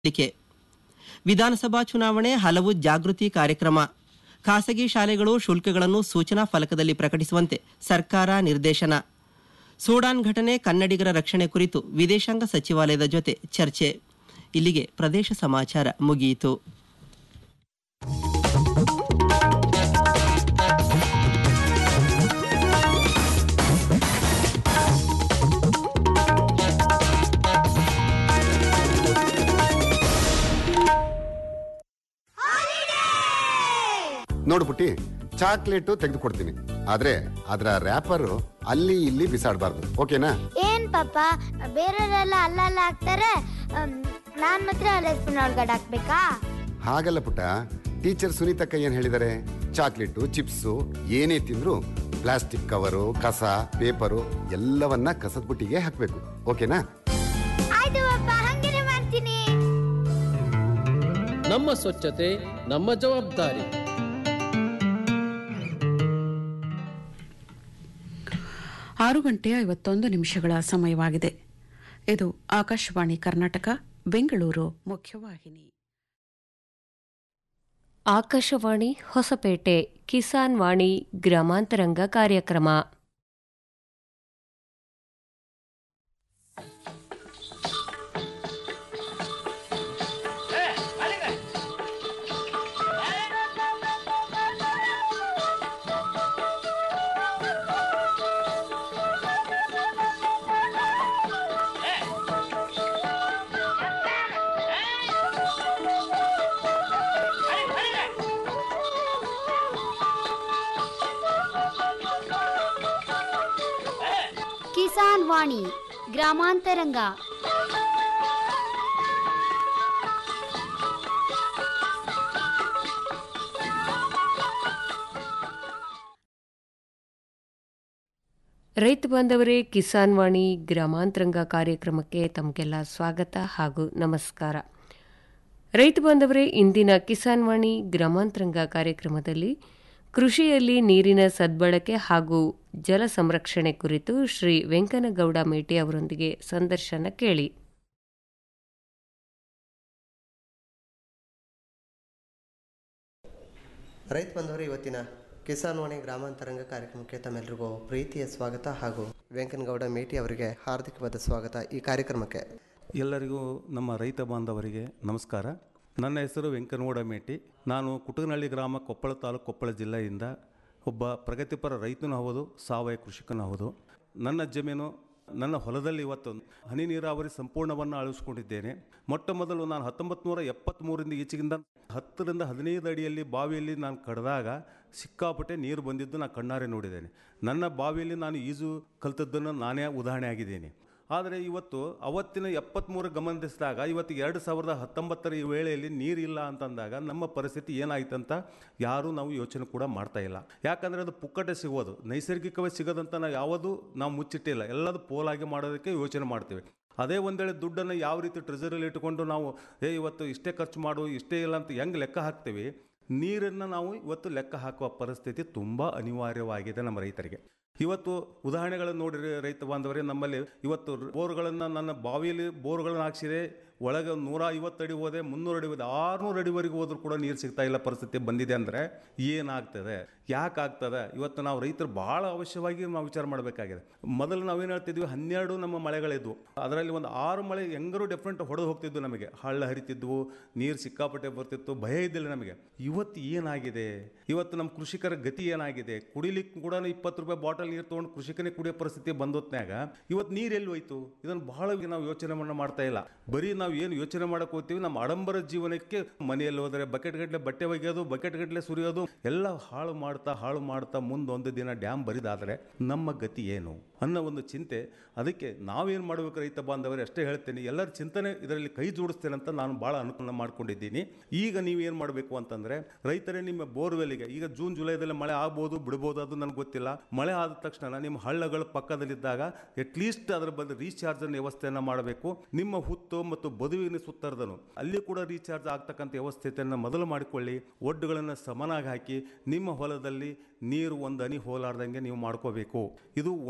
ಹೇಳಿಕೆ ವಿಧಾನಸಭಾ ಚುನಾವಣೆ ಹಲವು ಜಾಗೃತಿ ಕಾರ್ಯಕ್ರಮ ಖಾಸಗಿ ಶಾಲೆಗಳು ಶುಲ್ಕಗಳನ್ನು ಸೂಚನಾ ಫಲಕದಲ್ಲಿ ಪ್ರಕಟಿಸುವಂತೆ ಸರ್ಕಾರ ನಿರ್ದೇಶನ ಸೂಡಾನ್ ಘಟನೆ ಕನ್ನಡಿಗರ ರಕ್ಷಣೆ ಕುರಿತು ವಿದೇಶಾಂಗ ಸಚಿವಾಲಯದ ಜೊತೆ ಚರ್ಚೆ ಇಲ್ಲಿಗೆ ಪ್ರದೇಶ ಸಮಾಚಾರ ಮುಗಿಯಿತು ನೋಡು ಪುಟ್ಟಿ ಚಾಕ್ಲೇಟು ತೆಗೆದುಕೊಡ್ತೀನಿ ಆದ್ರೆ ಅದರ ರ್ಯಾಪರು ಅಲ್ಲಿ ಇಲ್ಲಿ ಬಿಸಾಡಬಾರ್ದು ಓಕೆನಾ ಏನ್ ಪಾಪ ಬೇರೆಯವರೆಲ್ಲ ಅಲ್ಲಲ್ಲ ಹಾಕ್ತಾರೆ ಅಮ್, ನಾನ್ ಮಾತ್ರ ಅಲ್ಲೇ ಸ್ಪೂನ್ ಒಳಗಡೆ ಹಾಕ್ಬೇಕಾ ಹಾಗಲ್ಲ ಪುಟ್ಟ ಟೀಚರ್ ಸುನೀತಕ್ಕ ಏನ್ ಹೇಳಿದಾರೆ ಚಾಕ್ಲೇಟು ಚಿಪ್ಸು ಏನೇ ತಿಂದ್ರು ಪ್ಲಾಸ್ಟಿಕ್ ಕವರು ಕಸ ಪೇಪರು ಎಲ್ಲವನ್ನ ಕಸದ ಬುಟ್ಟಿಗೆ ಹಾಕ್ಬೇಕು ಓಕೆನಾ ಆಯ್ತು ಪಾಪ ಹಂಗೇನೆ ಮಾಡ್ತೀನಿ ನಮ್ಮ ಸ್ವಚ್ಛತೆ ನಮ್ಮ ಜವಾಬ್ದಾರಿ ಆರು ಗಂಟೆ ಐವತ್ತೊಂದು ನಿಮಿಷಗಳ ಸಮಯವಾಗಿದೆ ಇದು ಆಕಾಶವಾಣಿ ಕರ್ನಾಟಕ ಬೆಂಗಳೂರು ಮುಖ್ಯವಾಹಿನಿ ಆಕಾಶವಾಣಿ ಹೊಸಪೇಟೆ ಕಿಸಾನ್ ವಾಣಿ ಗ್ರಾಮಾಂತರಂಗ ಕಾರ್ಯಕ್ರಮ ಕಿಸಾನ್ ವಾಣಿ ಗ್ರಾಮಾಂತರಂಗ ರೈತ ಬಾಂಧವರೇ ಕಿಸಾನ್ ವಾಣಿ ಗ್ರಾಮಾಂತರಂಗ ಕಾರ್ಯಕ್ರಮಕ್ಕೆ ತಮಗೆಲ್ಲ ಸ್ವಾಗತ ಹಾಗೂ ನಮಸ್ಕಾರ ರೈತ ಬಾಂಧವರೇ ಇಂದಿನ ಕಿಸಾನ್ ವಾಣಿ ಗ್ರಾಮಾಂತರಂಗ ಕಾರ್ಯಕ್ರಮದಲ್ಲಿ ಕೃಷಿಯಲ್ಲಿ ನೀರಿನ ಸದ್ಬಳಕೆ ಹಾಗೂ ಜಲ ಸಂರಕ್ಷಣೆ ಕುರಿತು ಶ್ರೀ ವೆಂಕನಗೌಡ ಮೇಟಿ ಅವರೊಂದಿಗೆ ಸಂದರ್ಶನ ಕೇಳಿ ರೈತ ಬಂಧುವರು ಇವತ್ತಿನ ಕಿಸಾನ್ ವಾಣಿ ಗ್ರಾಮಾಂತರಂಗ ಕಾರ್ಯಕ್ರಮಕ್ಕೆ ತಮ್ಮೆಲ್ಲರಿಗೂ ಪ್ರೀತಿಯ ಸ್ವಾಗತ ಹಾಗೂ ವೆಂಕನಗೌಡ ಮೇಟಿ ಅವರಿಗೆ ಹಾರ್ದಿಕವಾದ ಸ್ವಾಗತ ಈ ಕಾರ್ಯಕ್ರಮಕ್ಕೆ ಎಲ್ಲರಿಗೂ ನಮ್ಮ ರೈತ ಬಾಂಧವರಿಗೆ ನಮಸ್ಕಾರ ನನ್ನ ಹೆಸರು ವೆಂಕನಗೌಡ ಮೇಟಿ ನಾನು ಕುಟುಗನಹಳ್ಳಿ ಗ್ರಾಮ ಕೊಪ್ಪಳ ತಾಲೂಕು ಕೊಪ್ಪಳ ಜಿಲ್ಲೆಯಿಂದ ಒಬ್ಬ ಪ್ರಗತಿಪರ ರೈತನೂ ಹೌದು ಸಾವಯವ ಕೃಷಿಕನೂ ಹೌದು ನನ್ನ ಜಮೀನು ನನ್ನ ಹೊಲದಲ್ಲಿ ಇವತ್ತು ಹನಿ ನೀರಾವರಿ ಸಂಪೂರ್ಣವನ್ನು ಅಳವಡಿಸಿಕೊಂಡಿದ್ದೇನೆ ಮೊಟ್ಟ ಮೊದಲು ನಾನು ಹತ್ತೊಂಬತ್ತು ನೂರ ಎಪ್ಪತ್ತ್ಮೂರರಿಂದ ಈಚೆಗಿಂದ ಹತ್ತರಿಂದ ಹದಿನೈದು ಅಡಿಯಲ್ಲಿ ಬಾವಿಯಲ್ಲಿ ನಾನು ಕಡ್ದಾಗ ಸಿಕ್ಕಾಪಟ್ಟೆ ನೀರು ಬಂದಿದ್ದು ನಾನು ಕಣ್ಣಾರೆ ನೋಡಿದ್ದೇನೆ ನನ್ನ ಬಾವಿಯಲ್ಲಿ ನಾನು ಈಜು ಕಲ್ತದ್ದನ್ನು ನಾನೇ ಉದಾಹರಣೆ ಆಗಿದ್ದೇನೆ ಆದರೆ ಇವತ್ತು ಅವತ್ತಿನ ಎಪ್ಪತ್ತ್ಮೂರು ಗಮನಿಸಿದಾಗ ಇವತ್ತು ಎರಡು ಸಾವಿರದ ಹತ್ತೊಂಬತ್ತರ ಈ ವೇಳೆಯಲ್ಲಿ ನೀರಿಲ್ಲ ಅಂತಂದಾಗ ನಮ್ಮ ಪರಿಸ್ಥಿತಿ ಏನಾಯ್ತಂತ ಯಾರೂ ನಾವು ಯೋಚನೆ ಕೂಡ ಮಾಡ್ತಾ ಇಲ್ಲ ಯಾಕಂದರೆ ಅದು ಪುಕ್ಕಟೆ ಸಿಗೋದು ನೈಸರ್ಗಿಕವಾಗಿ ಸಿಗೋದಂತ ನಾವು ಯಾವುದು ನಾವು ಮುಚ್ಚಿಟ್ಟಿಲ್ಲ ಎಲ್ಲದು ಪೋಲಾಗಿ ಮಾಡೋದಕ್ಕೆ ಯೋಚನೆ ಮಾಡ್ತೀವಿ ಅದೇ ಒಂದು ವೇಳೆ ದುಡ್ಡನ್ನು ಯಾವ ರೀತಿ ಟ್ರೆಜರಲ್ಲಿ ಇಟ್ಟುಕೊಂಡು ನಾವು ಏ ಇವತ್ತು ಇಷ್ಟೇ ಖರ್ಚು ಮಾಡು ಇಷ್ಟೇ ಇಲ್ಲ ಅಂತ ಹೆಂಗೆ ಲೆಕ್ಕ ಹಾಕ್ತೀವಿ ನೀರನ್ನು ನಾವು ಇವತ್ತು ಲೆಕ್ಕ ಹಾಕುವ ಪರಿಸ್ಥಿತಿ ತುಂಬ ಅನಿವಾರ್ಯವಾಗಿದೆ ನಮ್ಮ ರೈತರಿಗೆ ಇವತ್ತು ಉದಾಹರಣೆಗಳನ್ನು ನೋಡಿರಿ ರೈತ ಬಾಂಧವರೇ ನಮ್ಮಲ್ಲಿ ಇವತ್ತು ಬೋರ್ಗಳನ್ನು ನನ್ನ ಬಾವಿಯಲ್ಲಿ ಬೋರ್ಗಳನ್ನು ಹಾಕ್ಸಿದೆ ಒಳಗೆ ನೂರ ಐವತ್ತು ಅಡಿ ಹೋದೆ ಮುನ್ನೂರು ಅಡಿ ಹೋದೆ ಆರುನೂರು ಅಡಿವರೆಗೆ ಹೋದ್ರೂ ಕೂಡ ನೀರು ಸಿಗ್ತಾ ಇಲ್ಲ ಪರಿಸ್ಥಿತಿ ಬಂದಿದೆ ಅಂದರೆ ಏನಾಗ್ತದೆ ಯಾಕೆ ಆಗ್ತದೆ ಇವತ್ತು ನಾವು ರೈತರು ಭಾಳ ಅವಶ್ಯವಾಗಿ ನಾವು ವಿಚಾರ ಮಾಡಬೇಕಾಗಿದೆ ಮೊದಲು ನಾವೇನು ಹೇಳ್ತಿದ್ವಿ ಹನ್ನೆರಡು ನಮ್ಮ ಮಳೆಗಳಿದ್ವು ಅದರಲ್ಲಿ ಒಂದು ಆರು ಮಳೆ ಹೆಂಗರೂ ಡಿಫ್ರೆಂಟ್ ಹೊಡೆದು ಹೋಗ್ತಿದ್ವು ನಮಗೆ ಹಳ್ಳ ಹರಿತಿದ್ವು ನೀರು ಸಿಕ್ಕಾಪಟ್ಟೆ ಬರ್ತಿತ್ತು ಭಯ ಇದ್ದಿಲ್ಲ ನಮಗೆ ಇವತ್ತು ಏನಾಗಿದೆ ಇವತ್ತು ನಮ್ಮ ಕೃಷಿಕರ ಗತಿ ಏನಾಗಿದೆ ಕುಡಿಲಿಕ್ಕೆ ಕೂಡ ಇಪ್ಪತ್ತು ರೂಪಾಯಿ ಬಾಟಲ್ ನೀರು ತೊಗೊಂಡು ಕೃಷಿಕನೇ ಕುಡಿಯೋ ಪರಿಸ್ಥಿತಿ ಬಂದೊತ್ನ್ಯಾಗ ಇವತ್ತು ನೀರು ಎಲ್ಲಿ ಹೋಯ್ತು ಇದನ್ನು ಬಹಳ ನಾವು ಯೋಚನೆ ಮಾಡ- ಮಾಡ್ತಾ ಇಲ್ಲ ಬರೀ ನಾವು ಏನು ಯೋಚನೆ ಮಾಡಕ್ ಹೋಗ್ತೀವಿ ನಮ್ಮ ಆಡಂಬರ ಜೀವನಕ್ಕೆ ಮನೆಯಲ್ಲಿ ಹೋದರೆ ಬಕೆಟ್ ಗಟ್ಟಲೆ ಬಟ್ಟೆ ಒಗೆಯೋದು ಬಕೆಟ್ ಗಟ್ಟಲೆ ಸುರಿಯೋದು ಎಲ್ಲ ಹಾಳು ಮಾಡ್ತಾ ಹಾಳು ಮಾಡ್ತಾ ಮುಂದೊಂದು ದಿನ ಡ್ಯಾಮ್ ಬರಿದಾದರೆ ನಮ್ಮ ಗತಿ ಏನು ಅನ್ನೋ ಒಂದು ಚಿಂತೆ ಅದಕ್ಕೆ ನಾವೇನು ಮಾಡಬೇಕು ರೈತ ಬಾಂಧವರೇ ಅಷ್ಟೇ ಹೇಳ್ತೇನೆ ಎಲ್ಲರ ಚಿಂತನೆ ಇದರಲ್ಲಿ ಕೈ ಜೋಡಿಸ್ತೇನೆ ಅಂತ ನಾನು ಭಾಳ ಅನುಕೂಲ ಮಾಡ್ಕೊಂಡಿದ್ದೀನಿ ಈಗ ನೀವೇನು ಮಾಡಬೇಕು ಅಂತಂದರೆ ರೈತರೇ ನಿಮ್ಮ ಬೋರ್ವೆಲ್ಗೆ ಈಗ ಜೂನ್ ಜುಲೈದಲ್ಲಿ ಮಳೆ ಆಗ್ಬೋದು ಬಿಡ್ಬೋದು ಅದು ನನಗೆ ಗೊತ್ತಿಲ್ಲ ಮಳೆ ಆದ ತಕ್ಷಣ ನಿಮ್ಮ ಹಳ್ಳಗಳ ಪಕ್ಕದಲ್ಲಿದ್ದಾಗ ಅಟ್ಲೀಸ್ಟ್ ಅದರ ಬಂದು ರೀಚಾರ್ಜ್ ವ್ಯವಸ್ಥೆಯನ್ನು ಮಾಡಬೇಕು ನಿಮ್ಮ ಹುತ್ತು ಮತ್ತು ಬದುವಿನ ಸುತ್ತರ್ದನು ಅಲ್ಲಿ ಕೂಡ ರೀಚಾರ್ಜ್ ಆಗ್ತಕ್ಕಂಥ ವ್ಯವಸ್ಥೆಯನ್ನು ಮೊದಲು ಮಾಡಿಕೊಳ್ಳಿ ಒಡ್ಡುಗಳನ್ನು ಸಮನಾಗಿ ಹಾಕಿ ನಿಮ್ಮ ಹೊಲದಲ್ಲಿ ನೀರು ಒಂದು ಹನಿ ಹೋಲಾರ್ದಂಗೆ ನೀವು ಮಾಡ್ಕೋಬೇಕು ಇದು ಒಂದು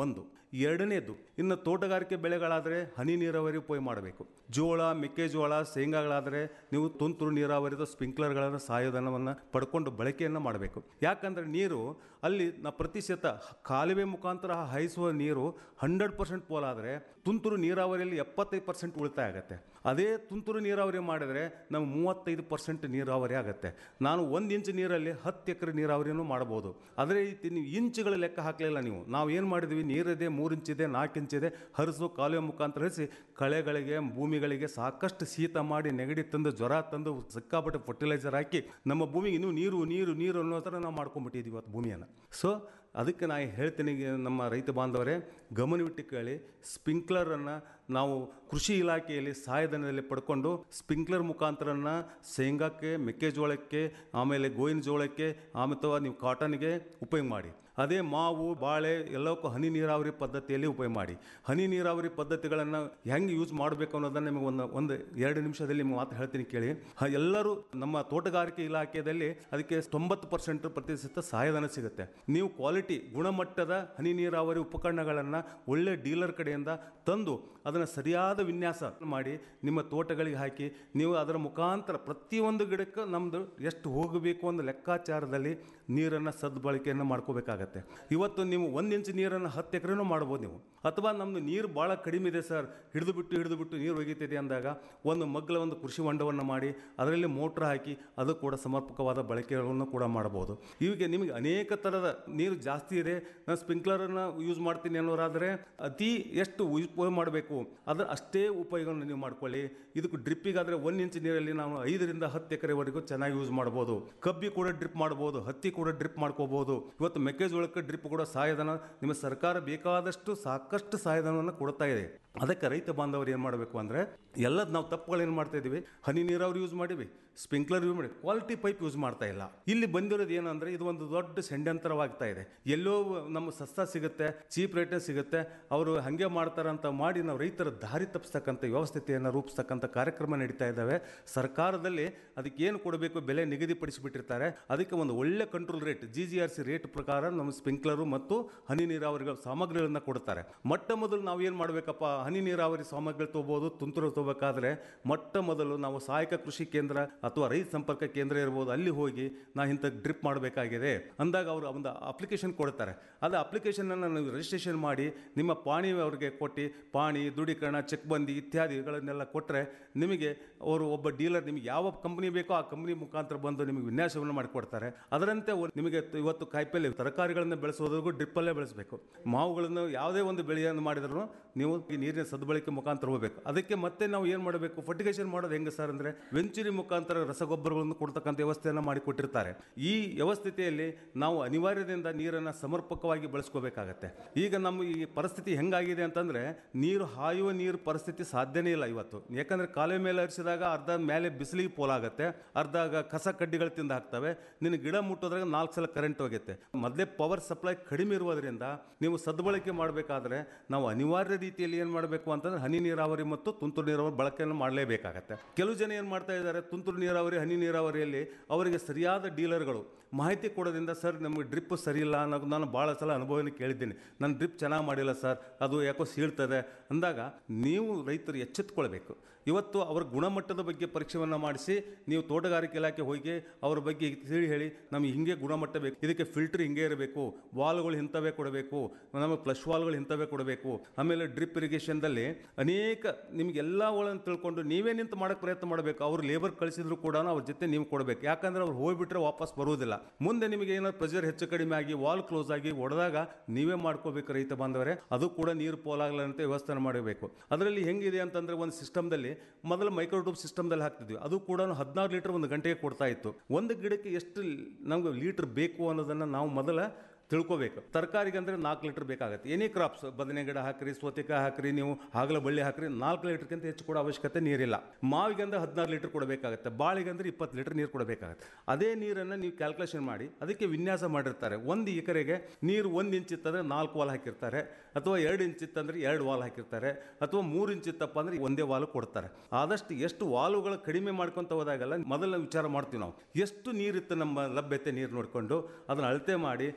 ಎರಡನೇದು ಇನ್ನು ತೋಟಗಾರಿಕೆ ಬೆಳೆಗಳಾದರೆ ಹನಿ ನೀರಾವರಿ ಉಪಯೋಗ ಮಾಡಬೇಕು ಜೋಳ ಮೆಕ್ಕೆಜೋಳ ಶೇಂಗಾಗಳಾದರೆ ನೀವು ತುಂತುರು ನೀರಾವರಿದ ಸ್ಪ್ರಿಂಕ್ಲರ್ಗಳನ್ನು ಸಹಾಯಧನವನ್ನು ಪಡ್ಕೊಂಡು ಬಳಕೆಯನ್ನು ಮಾಡಬೇಕು ಯಾಕಂದರೆ ನೀರು ಅಲ್ಲಿ ನಾ ಪ್ರತಿಶತ ಕಾಲುವೆ ಮುಖಾಂತರ ಹಾಯಿಸುವ ನೀರು ಹಂಡ್ರೆಡ್ ಪರ್ಸೆಂಟ್ ಪೋಲಾದರೆ ತುಂತುರು ನೀರಾವರಿಯಲ್ಲಿ ಎಪ್ಪತ್ತೈದು ಪರ್ಸೆಂಟ್ ಉಳಿತಾಯ ಆಗುತ್ತೆ ಅದೇ ತುಂತುರು ನೀರಾವರಿ ಮಾಡಿದರೆ ನಮ್ಗೆ ಮೂವತ್ತೈದು ಪರ್ಸೆಂಟ್ ನೀರಾವರಿ ಆಗುತ್ತೆ ನಾನು ಒಂದು ಇಂಚು ನೀರಲ್ಲಿ ಹತ್ತು ಎಕರೆ ನೀರಾವರಿನೂ ಮಾಡ್ಬೋದು ಅದೇ ರೀತಿ ನೀವು ಇಂಚುಗಳ ಲೆಕ್ಕ ಹಾಕಲಿಲ್ಲ ನೀವು ನಾವು ಏನು ಮಾಡಿದ್ವಿ ನೀರಿದೆ ಮೂರು ಇಂಚಿದೆ ನಾಲ್ಕು ಇಂಚಿದೆ ಹರಿಸು ಕಾಲುವೆ ಮುಖಾಂತರ ಹರಿಸಿ ಕಳೆಗಳಿಗೆ ಭೂಮಿಗಳಿಗೆ ಸಾಕಷ್ಟು ಶೀತ ಮಾಡಿ ನೆಗಡಿ ತಂದು ಜ್ವರ ತಂದು ಸಿಕ್ಕಾಪಟ್ಟೆ ಫರ್ಟಿಲೈಸರ್ ಹಾಕಿ ನಮ್ಮ ಭೂಮಿಗೆ ಇನ್ನೂ ನೀರು ನೀರು ನೀರು ಅನ್ನೋ ಥರ ನಾವು ಮಾಡ್ಕೊಂಡ್ಬಿಟ್ಟಿದ್ದೀವಿ ಇವತ್ತು ಭೂಮಿಯನ್ನು ಸೊ ಅದಕ್ಕೆ ನಾನು ಹೇಳ್ತೀನಿ ಈಗ ನಮ್ಮ ರೈತ ಬಾಂಧವರೇ ಗಮನವಿಟ್ಟು ಕೇಳಿ ಸ್ಪ್ರಿಂಕ್ಲರನ್ನು ನಾವು ಕೃಷಿ ಇಲಾಖೆಯಲ್ಲಿ ಸಹಾಯಧನದಲ್ಲಿ ಪಡ್ಕೊಂಡು ಸ್ಪ್ರಿಂಕ್ಲರ್ ಮುಖಾಂತರನ ಶೇಂಗಾಕ್ಕೆ ಮೆಕ್ಕೆಜೋಳಕ್ಕೆ ಆಮೇಲೆ ಗೋವಿನ ಜೋಳಕ್ಕೆ ಆಮೇಲೆ ಅಥವಾ ನೀವು ಕಾಟನ್ಗೆ ಉಪಯೋಗ ಮಾಡಿ ಅದೇ ಮಾವು ಬಾಳೆ ಎಲ್ಲಕ್ಕೂ ಹನಿ ನೀರಾವರಿ ಪದ್ಧತಿಯಲ್ಲಿ ಉಪಯೋಗ ಮಾಡಿ ಹನಿ ನೀರಾವರಿ ಪದ್ಧತಿಗಳನ್ನು ಹೆಂಗೆ ಯೂಸ್ ಮಾಡಬೇಕು ಅನ್ನೋದನ್ನು ನಿಮಗೆ ಒಂದು ಒಂದು ಎರಡು ನಿಮಿಷದಲ್ಲಿ ನಿಮಗೆ ಮಾತು ಹೇಳ್ತೀನಿ ಕೇಳಿ ಹ, ಎಲ್ಲರೂ ನಮ್ಮ ತೋಟಗಾರಿಕೆ ಇಲಾಖೆಯಲ್ಲಿ ಅದಕ್ಕೆ ತೊಂಬತ್ತು ಪರ್ಸೆಂಟ್ ಪ್ರತಿಶತ ಸಹಾಯಧನ ಸಿಗುತ್ತೆ ನೀವು ಕ್ವಾಲಿಟಿ ಗುಣಮಟ್ಟದ ಹನಿ ನೀರಾವರಿ ಉಪಕರಣಗಳನ್ನು ಒಳ್ಳೆ ಡೀಲರ್ ಕಡೆಯಿಂದ ತಂದು ಅದನ್ನು ಸರಿಯಾದ ವಿನ್ಯಾಸ ಮಾಡಿ ನಿಮ್ಮ ತೋಟಗಳಿಗೆ ಹಾಕಿ ನೀವು ಅದರ ಮುಖಾಂತರ ಪ್ರತಿಯೊಂದು ಗಿಡಕ್ಕೆ ನಮ್ಮದು ಎಷ್ಟು ಹೋಗಬೇಕು ಅನ್ನೋ ಲೆಕ್ಕಾಚಾರದಲ್ಲಿ ನೀರನ್ನು ಸದ್ಬಳಕೆಯನ್ನು ಮಾಡ್ಕೋಬೇಕಾಗತ್ತೆ ಇವತ್ತು ನೀವು ಒಂದು ಇಂಚು ನೀರನ್ನು ಹತ್ತು ಎಕರೆನೂ ಮಾಡ್ಬೋದು ನೀವು ಅಥವಾ ನಮ್ಮದು ನೀರು ಭಾಳ ಕಡಿಮೆ ಇದೆ ಸರ್ ಹಿಡಿದು ಬಿಟ್ಟು ಹಿಡಿದು ಬಿಟ್ಟು ನೀರು ಒಗಿತಿದೆ ಅಂದಾಗ ಒಂದು ಮಗ್ಗಲ ಒಂದು ಕೃಷಿ ಹೊಂಡವನ್ನು ಮಾಡಿ ಅದರಲ್ಲಿ ಮೋಟ್ರ್ ಹಾಕಿ ಅದು ಕೂಡ ಸಮರ್ಪಕವಾದ ಬಳಕೆಗಳನ್ನು ಕೂಡ ಮಾಡ್ಬೋದು ಇವಿಗೆ ನಿಮಗೆ ಅನೇಕ ಥರದ ನೀರು ಜಾಸ್ತಿ ಇದೆ ನಾನು ಸ್ಪ್ರಿಂಕ್ಲರನ್ನು ಯೂಸ್ ಮಾಡ್ತೀನಿ ಅನ್ನೋರಾದರೆ ಅತಿ ಎಷ್ಟು ಉಪಯೋಗ ಮಾಡಬೇಕು ಅದರ ಅಷ್ಟೇ ಉಪಯೋಗವನ್ನು ನೀವು ಮಾಡ್ಕೊಳ್ಳಿ ಇದಕ್ಕೆ ಡ್ರಿಪ್ಪಿಗಾದರೆ ಒಂದು ಇಂಚ್ ನೀರಲ್ಲಿ ನಾವು ಐದರಿಂದ ಹತ್ತು ಎಕರೆವರೆಗೂ ಚೆನ್ನಾಗಿ ಯೂಸ್ ಮಾಡ್ಬೋದು ಕಬ್ಬಿ ಕೂಡ ಡ್ರಿಪ್ ಮಾಡ್ಬೋದು ಹತ್ತಿ ಕೂಡ ಡ್ರಿಪ್ ಮಾಡ್ಕೋಬೋದು ಇವತ್ತು ಮೆಕ್ಕೆಜೋಳಕ್ಕೆ ಡ್ರಿಪ್ ಕೂಡ ಸಹಾಯಧನ ನಿಮ್ಮ ಸರ್ಕಾರ ಬೇಕಾದಷ್ಟು ಸಾಕಷ್ಟು ಸಹಾಯಧನವನ್ನು ಕೊಡ್ತಾ ಇದೆ ಅದಕ್ಕೆ ರೈತ ಬಾಂಧವರು ಏನು ಮಾಡಬೇಕು ಅಂದರೆ ಎಲ್ಲದ ನಾವು ತಪ್ಪುಗಳು ಏನು ಮಾಡ್ತಾ ಇದ್ದೀವಿ ಹನಿ ನೀರಾವರಿ ಯೂಸ್ ಮಾಡಿವಿ ಸ್ಪ್ರಿಂಕ್ಲರ್ ಯೂಸ್ ಮಾಡಿ ಕ್ವಾಲಿಟಿ ಪೈಪ್ ಯೂಸ್ ಮಾಡ್ತಾ ಇಲ್ಲ ಇಲ್ಲಿ ಬಂದಿರೋದು ಏನಂದ್ರೆ ಇದು ಒಂದು ದೊಡ್ಡ ಷಡ್ಯಂತರವಾಗ್ತಾ ಇದೆ ಎಲ್ಲೋ ನಮ್ಮ ಸಸ್ತ ಸಿಗುತ್ತೆ ಚೀಪ್ ರೇಟೇ ಸಿಗುತ್ತೆ ಅವರು ಹಾಗೆ ಮಾಡ್ತಾರಂತ ಮಾಡಿ ನಾವು ರೈತರ ದಾರಿ ತಪ್ಪಿಸ್ತಕ್ಕಂಥ ವ್ಯವಸ್ಥೆಯನ್ನು ರೂಪಿಸ್ತಕ್ಕಂಥ ಕಾರ್ಯಕ್ರಮ ನಡೀತಾ ಇದ್ದಾವೆ ಸರ್ಕಾರದಲ್ಲಿ ಅದಕ್ಕೆ ಏನು ಕೊಡಬೇಕು ಬೆಲೆ ನಿಗದಿಪಡಿಸಿಬಿಟ್ಟಿರ್ತಾರೆ ಅದಕ್ಕೆ ಒಂದು ಒಳ್ಳೆ control rate G G R C rate ಪ್ರಕಾರ ನಮ್ಮ ಸ್ಪ್ರಿಂಕ್ಲರು ಮತ್ತು ಹನಿ ನೀರಾವರಿಗಳ ಸಾಮಗ್ರಿಗಳನ್ನ ಕೊಡ್ತಾರೆ ಮೊಟ್ಟ ಮೊದಲು ನಾವು ಏನು ಮಾಡಬೇಕಪ್ಪ ಹನಿ ನೀರಾವರಿ ಸಾಮಗ್ರಿ ತಗೋಬೋದು ತುಂತುರು ತಗೋಬೇಕಾದ್ರೆ ಮೊಟ್ಟ ಮೊದಲು ನಾವು ಸಹಾಯಕ ಕೃಷಿ ಕೇಂದ್ರ ಅಥವಾ ರೈತ ಸಂಪರ್ಕ ಕೇಂದ್ರ ಇರ್ಬೋದು ಅಲ್ಲಿ ಹೋಗಿ ನಾ ಇಂಥ ಡ್ರಿಪ್ ಮಾಡಬೇಕಾಗಿದೆ ಅಂದಾಗ ಅವರು ಒಂದು ಅಪ್ಲಿಕೇಶನ್ ಕೊಡ್ತಾರೆ ಅದು ಅಪ್ಲಿಕೇಶನನ್ನು ನೀವು ರಿಜಿಸ್ಟ್ರೇಷನ್ ಮಾಡಿ ನಿಮ್ಮ ಪಾಣಿ ಅವರಿಗೆ ಕೊಟ್ಟು ಪಾಣಿ ದೃಢೀಕರಣ ಚೆಕ್ ಬಂದಿ ಇತ್ಯಾದಿಗಳನ್ನೆಲ್ಲ ಕೊಟ್ಟರೆ ನಿಮಗೆ ಅವರು ಒಬ್ಬ ಡೀಲರ್ ನಿಮಗೆ ಯಾವ ಕಂಪ್ನಿ ಬೇಕೋ ಆ ಕಂಪ್ನಿ ಮುಖಾಂತರ ಬಂದು ನಿಮಗೆ ವಿನ್ಯಾಸವನ್ನು ಮಾಡಿಕೊಡ್ತಾರೆ ಅದರಂತೆ ಒಂದು ನಿಮಗೆ ಇವತ್ತು ಕಾಯಿಪಲ್ಲೆ ತರಕಾರಿಗಳನ್ನು ಬೆಳೆಸೋದ್ರಿಗೂ ಡ್ರಿಪ್ಪಲ್ಲೇ ಬೆಳೆಸಬೇಕು ಮಾವುಗಳನ್ನು ಯಾವುದೇ ಒಂದು ಬೆಳೆಯನ್ನು ಮಾಡಿದ್ರು ನೀವು ಈ ನೀರಿನ ಸದ್ಬಳಕೆ ಮುಖಾಂತರ ಹೋಗಬೇಕು ಅದಕ್ಕೆ ಮತ್ತೆ ನಾವು ಏನು ಮಾಡಬೇಕು ಫರ್ಟಿಗೇಷನ್ ಮಾಡೋದು ಹೆಂಗೆ ಸರ್ ಅಂದರೆ ವೆಂಚುರಿ ಮುಖಾಂತರ ರಸಗೊಬ್ಬರಗಳನ್ನು ಕೊಡ್ತಕ್ಕಂಥ ವ್ಯವಸ್ಥೆಯನ್ನು ಮಾಡಿಕೊಟ್ಟಿರ್ತಾರೆ ಈ ವ್ಯವಸ್ಥಿತಿಯಲ್ಲಿ ನಾವು ಅನಿವಾರ್ಯದಿಂದ ನೀರನ್ನು ಸಮರ್ಪಕವಾಗಿ ಬಳಸ್ಕೋಬೇಕಾಗತ್ತೆ ಈಗ ನಮ್ಮ ಈ ಪರಿಸ್ಥಿತಿ ಹೆಂಗಾಗಿದೆ ಅಂತಂದರೆ ನೀರು ಹಾಯುವ ನೀರು ಪರಿಸ್ಥಿತಿ ಸಾಧ್ಯನೇ ಇಲ್ಲ ಇವತ್ತು ಯಾಕಂದರೆ ಕಾಲುವೆ ಮೇಲೆ ಹರಿಸಿದಾಗ ಅರ್ಧ ಮೇಲೆ ಬಿಸಿಲಿಗೆ ಪೋಲಾಗತ್ತೆ ಅರ್ಧ ಗ- ಕಸ ಕಡ್ಡಿಗಳು ತಿಂದು ಹಾಕ್ತವೆ ನಿನ್ನ ಗಿಡ ಮುಟ್ಟೋದ್ರಾಗ ನಾಲ್ಕು ಸಲ ಕರೆಂಟ್ ಹೋಗುತ್ತೆ ಮೊದಲೇ ಪವರ್ ಸಪ್ಲೈ ಕಡಿಮೆ ಇರುವುದರಿಂದ ನೀವು ಸದ್ಬಳಕೆ ಮಾಡಬೇಕಾದ್ರೆ ನಾವು ಅನಿವಾರ್ಯ ರೀತಿಯಲ್ಲಿ ಏನು ಮಾಡಬೇಕು ಅಂತಂದ್ರೆ ಹನಿ ನೀರಾವರಿ ಮತ್ತು ತುಂತುರು ನೀರಾವರಿ ಬಳಕೆಯನ್ನು ಮಾಡಲೇಬೇಕಾಗತ್ತೆ ಕೆಲವು ಜನ ಏನು ಮಾಡ್ತಾ ಇದ್ದಾರೆ ತುಂತುರು ನೀರಾವರಿ ಹನಿ ನೀರಾವರಿಯಲ್ಲಿ ಅವರಿಗೆ ಸರಿಯಾದ ಡೀಲರ್ಗಳು ಮಾಹಿತಿ ಕೊಡೋದ್ರಿಂದ ಸರ್ ನಮಗೆ ಡ್ರಿಪ್ ಸರಿ ಇಲ್ಲ ಅನ್ನೋದು ನಾನು ಭಾಳ ಸಲ ಅನುಭವನ ಕೇಳಿದ್ದೀನಿ ನನ್ನ ಡ್ರಿಪ್ ಚೆನ್ನಾಗಿ ಮಾಡಿಲ್ಲ ಸರ್ ಅದು ಯಾಕೋ ಸೀಳ್ತದೆ ಅಂದಾಗ ನೀವು ರೈತರು ಎಚ್ಚೆತ್ಕೊಳ್ಬೇಕು ಇವತ್ತು ಅವರ ಗುಣಮಟ್ಟದ ಬಗ್ಗೆ ಪರೀಕ್ಷೆಯನ್ನು ಮಾಡಿಸಿ ನೀವು ತೋಟಗಾರಿಕೆ ಇಲಾಖೆ ಹೋಗಿ ಅವ್ರ ಬಗ್ಗೆ ತಿಳಿ ಹೇಳಿ ನಮಗೆ ಹಿಂಗೆ ಗುಣಮಟ್ಟ ಬೇಕು ಇದಕ್ಕೆ ಫಿಲ್ಟರ್ ಹಿಂಗೆ ಇರಬೇಕು ವಾಲ್ಗಳು ಇಂಥವೇ ಕೊಡಬೇಕು ನಮಗೆ ಫ್ಲಶ್ ವಾಲ್ಗಳು ಇಂಥವೇ ಕೊಡಬೇಕು ಆಮೇಲೆ ಡ್ರಿಪ್ ಇರಿಗೇಷನ್ದಲ್ಲಿ ಅನೇಕ ನಿಮಗೆಲ್ಲ ಒಳನ್ನು ತಿಳ್ಕೊಂಡು ನೀವೇ ನಿಂತು ಮಾಡೋಕ್ಕೆ ಪ್ರಯತ್ನ ಮಾಡಬೇಕು ಅವ್ರು ಲೇಬರ್ ಕಳಿಸಿದ್ರು ಕೂಡ ಅವ್ರ ಜೊತೆ ನೀವು ಕೊಡಬೇಕು ಯಾಕಂದ್ರೆ ಅವ್ರು ಹೋಗ್ಬಿಟ್ರೆ ವಾಪಸ್ ಬರುವುದಿಲ್ಲ ಮುಂದೆ ನಿಮಗೆ ಏನಾದ್ರು ಪ್ರೆಷರ್ ಹೆಚ್ಚು ಕಡಿಮೆ ಆಗಿ ವಾಲ್ ಕ್ಲೋಸ್ ಆಗಿ ಒಡೆದಾಗ ನೀವೇ ಮಾಡ್ಕೋಬೇಕು ರೈತ ಬಾಂಧವರೇ ಅದು ಕೂಡ ನೀರು ಪೋಲಾಗಲಂತೆ ವ್ಯವಸ್ಥೆ ಮಾಡಬೇಕು ಅದರಲ್ಲಿ ಹೆಂಗಿದೆ ಅಂತಂದ್ರೆ ಒಂದು ಸಿಸ್ಟಮ್ದಲ್ಲಿ ಮೊದಲು ಮೈಕ್ರೋಟ್ಯೂಬ್ ಸಿಸ್ಟಮ್ದಲ್ಲಿ ಹಾಕ್ತಿದ್ವಿ ಅದು ಕೂಡ ಹದಿನಾರು ಲೀಟರ್ ಒಂದು ಗಂಟೆಗೆ ಕೊಡ್ತಾ ಇತ್ತು ಒಂದು ಗಿಡಕ್ಕೆ ಎಷ್ಟು ನಮ್ಗೆ ಲೀಟರ್ ಬೇಕು ಅನ್ನೋದನ್ನು ನಾವು ಮೊದಲ ತಿಳ್ಕೊಬೇಕು ತರಕಾರಿಗೆ ಅಂದರೆ ನಾಲ್ಕು ಲೀಟರ್ ಬೇಕಾಗುತ್ತೆ ಎನಿ ಕ್ರಾಪ್ಸ್ ಬದನೆ ಗಿಡ ಹಾಕ್ರಿ ಸೌತೆಕಾಯಿ ಹಾಕ್ರಿ ನೀವು ಹಾಗಲ ಬಳ್ಳಿ ಹಾಕ್ರಿ ನಾಲ್ಕು ಲೀಟರ್ಗಿಂತ ಹೆಚ್ಚು ಕೊಡೋ ಅವಶ್ಯಕತೆ ನೀರಿಲ್ಲ ಮಾವಿಗೆ ಅಂದ್ರೆ ಹದಿನಾರು ಲೀಟರ್ ಕೊಡಬೇಕಾಗುತ್ತೆ ಬಾಳಿಗೆ ಅಂದ್ರೆ ಇಪ್ಪತ್ತು ಲೀಟರ್ ನೀರು ಕೊಡಬೇಕಾಗುತ್ತೆ ಅದೇ ನೀರನ್ನು ನೀವು ಕ್ಯಾಲ್ಕುಲೇಷನ್ ಮಾಡಿ ಅದಕ್ಕೆ ವಿನ್ಯಾಸ ಮಾಡಿರ್ತಾರೆ ಒಂದು ಎಕರೆಗೆ ನೀರು ಒಂದು ಇಂಚ್ ಇತ್ತಂದ್ರೆ ನಾಲ್ಕು ವಾಲ್ ಹಾಕಿರ್ತಾರೆ ಅಥವಾ ಎರಡು ಇಂಚ್ ಇತ್ತಂದ್ರೆ ಎರಡು ವಾಲ್ ಹಾಕಿರ್ತಾರೆ ಅಥವಾ ಮೂರು ಇಂಚ್ ಇತ್ತಪ್ಪ ಅಂದ್ರೆ ಒಂದೇ ವಾಲ್ ಕೊಡ್ತಾರೆ ಆದಷ್ಟು ಎಷ್ಟು ವಾಲುಗಳು ಕಡಿಮೆ ಮಾಡ್ಕೊಂತ ಹೋದಾಗೆಲ್ಲ ಮೊದಲ ವಿಚಾರ ಮಾಡ್ತೀವಿ ನಾವು ಎಷ್ಟು ನೀರಿತ್ತು ನಮ್ಮ ಲಭ್ಯತೆ ನೀರು ನೋಡಿಕೊಂಡು ಅದನ್ನು ಅಳತೆ ಮಾಡಿ ಒಂದು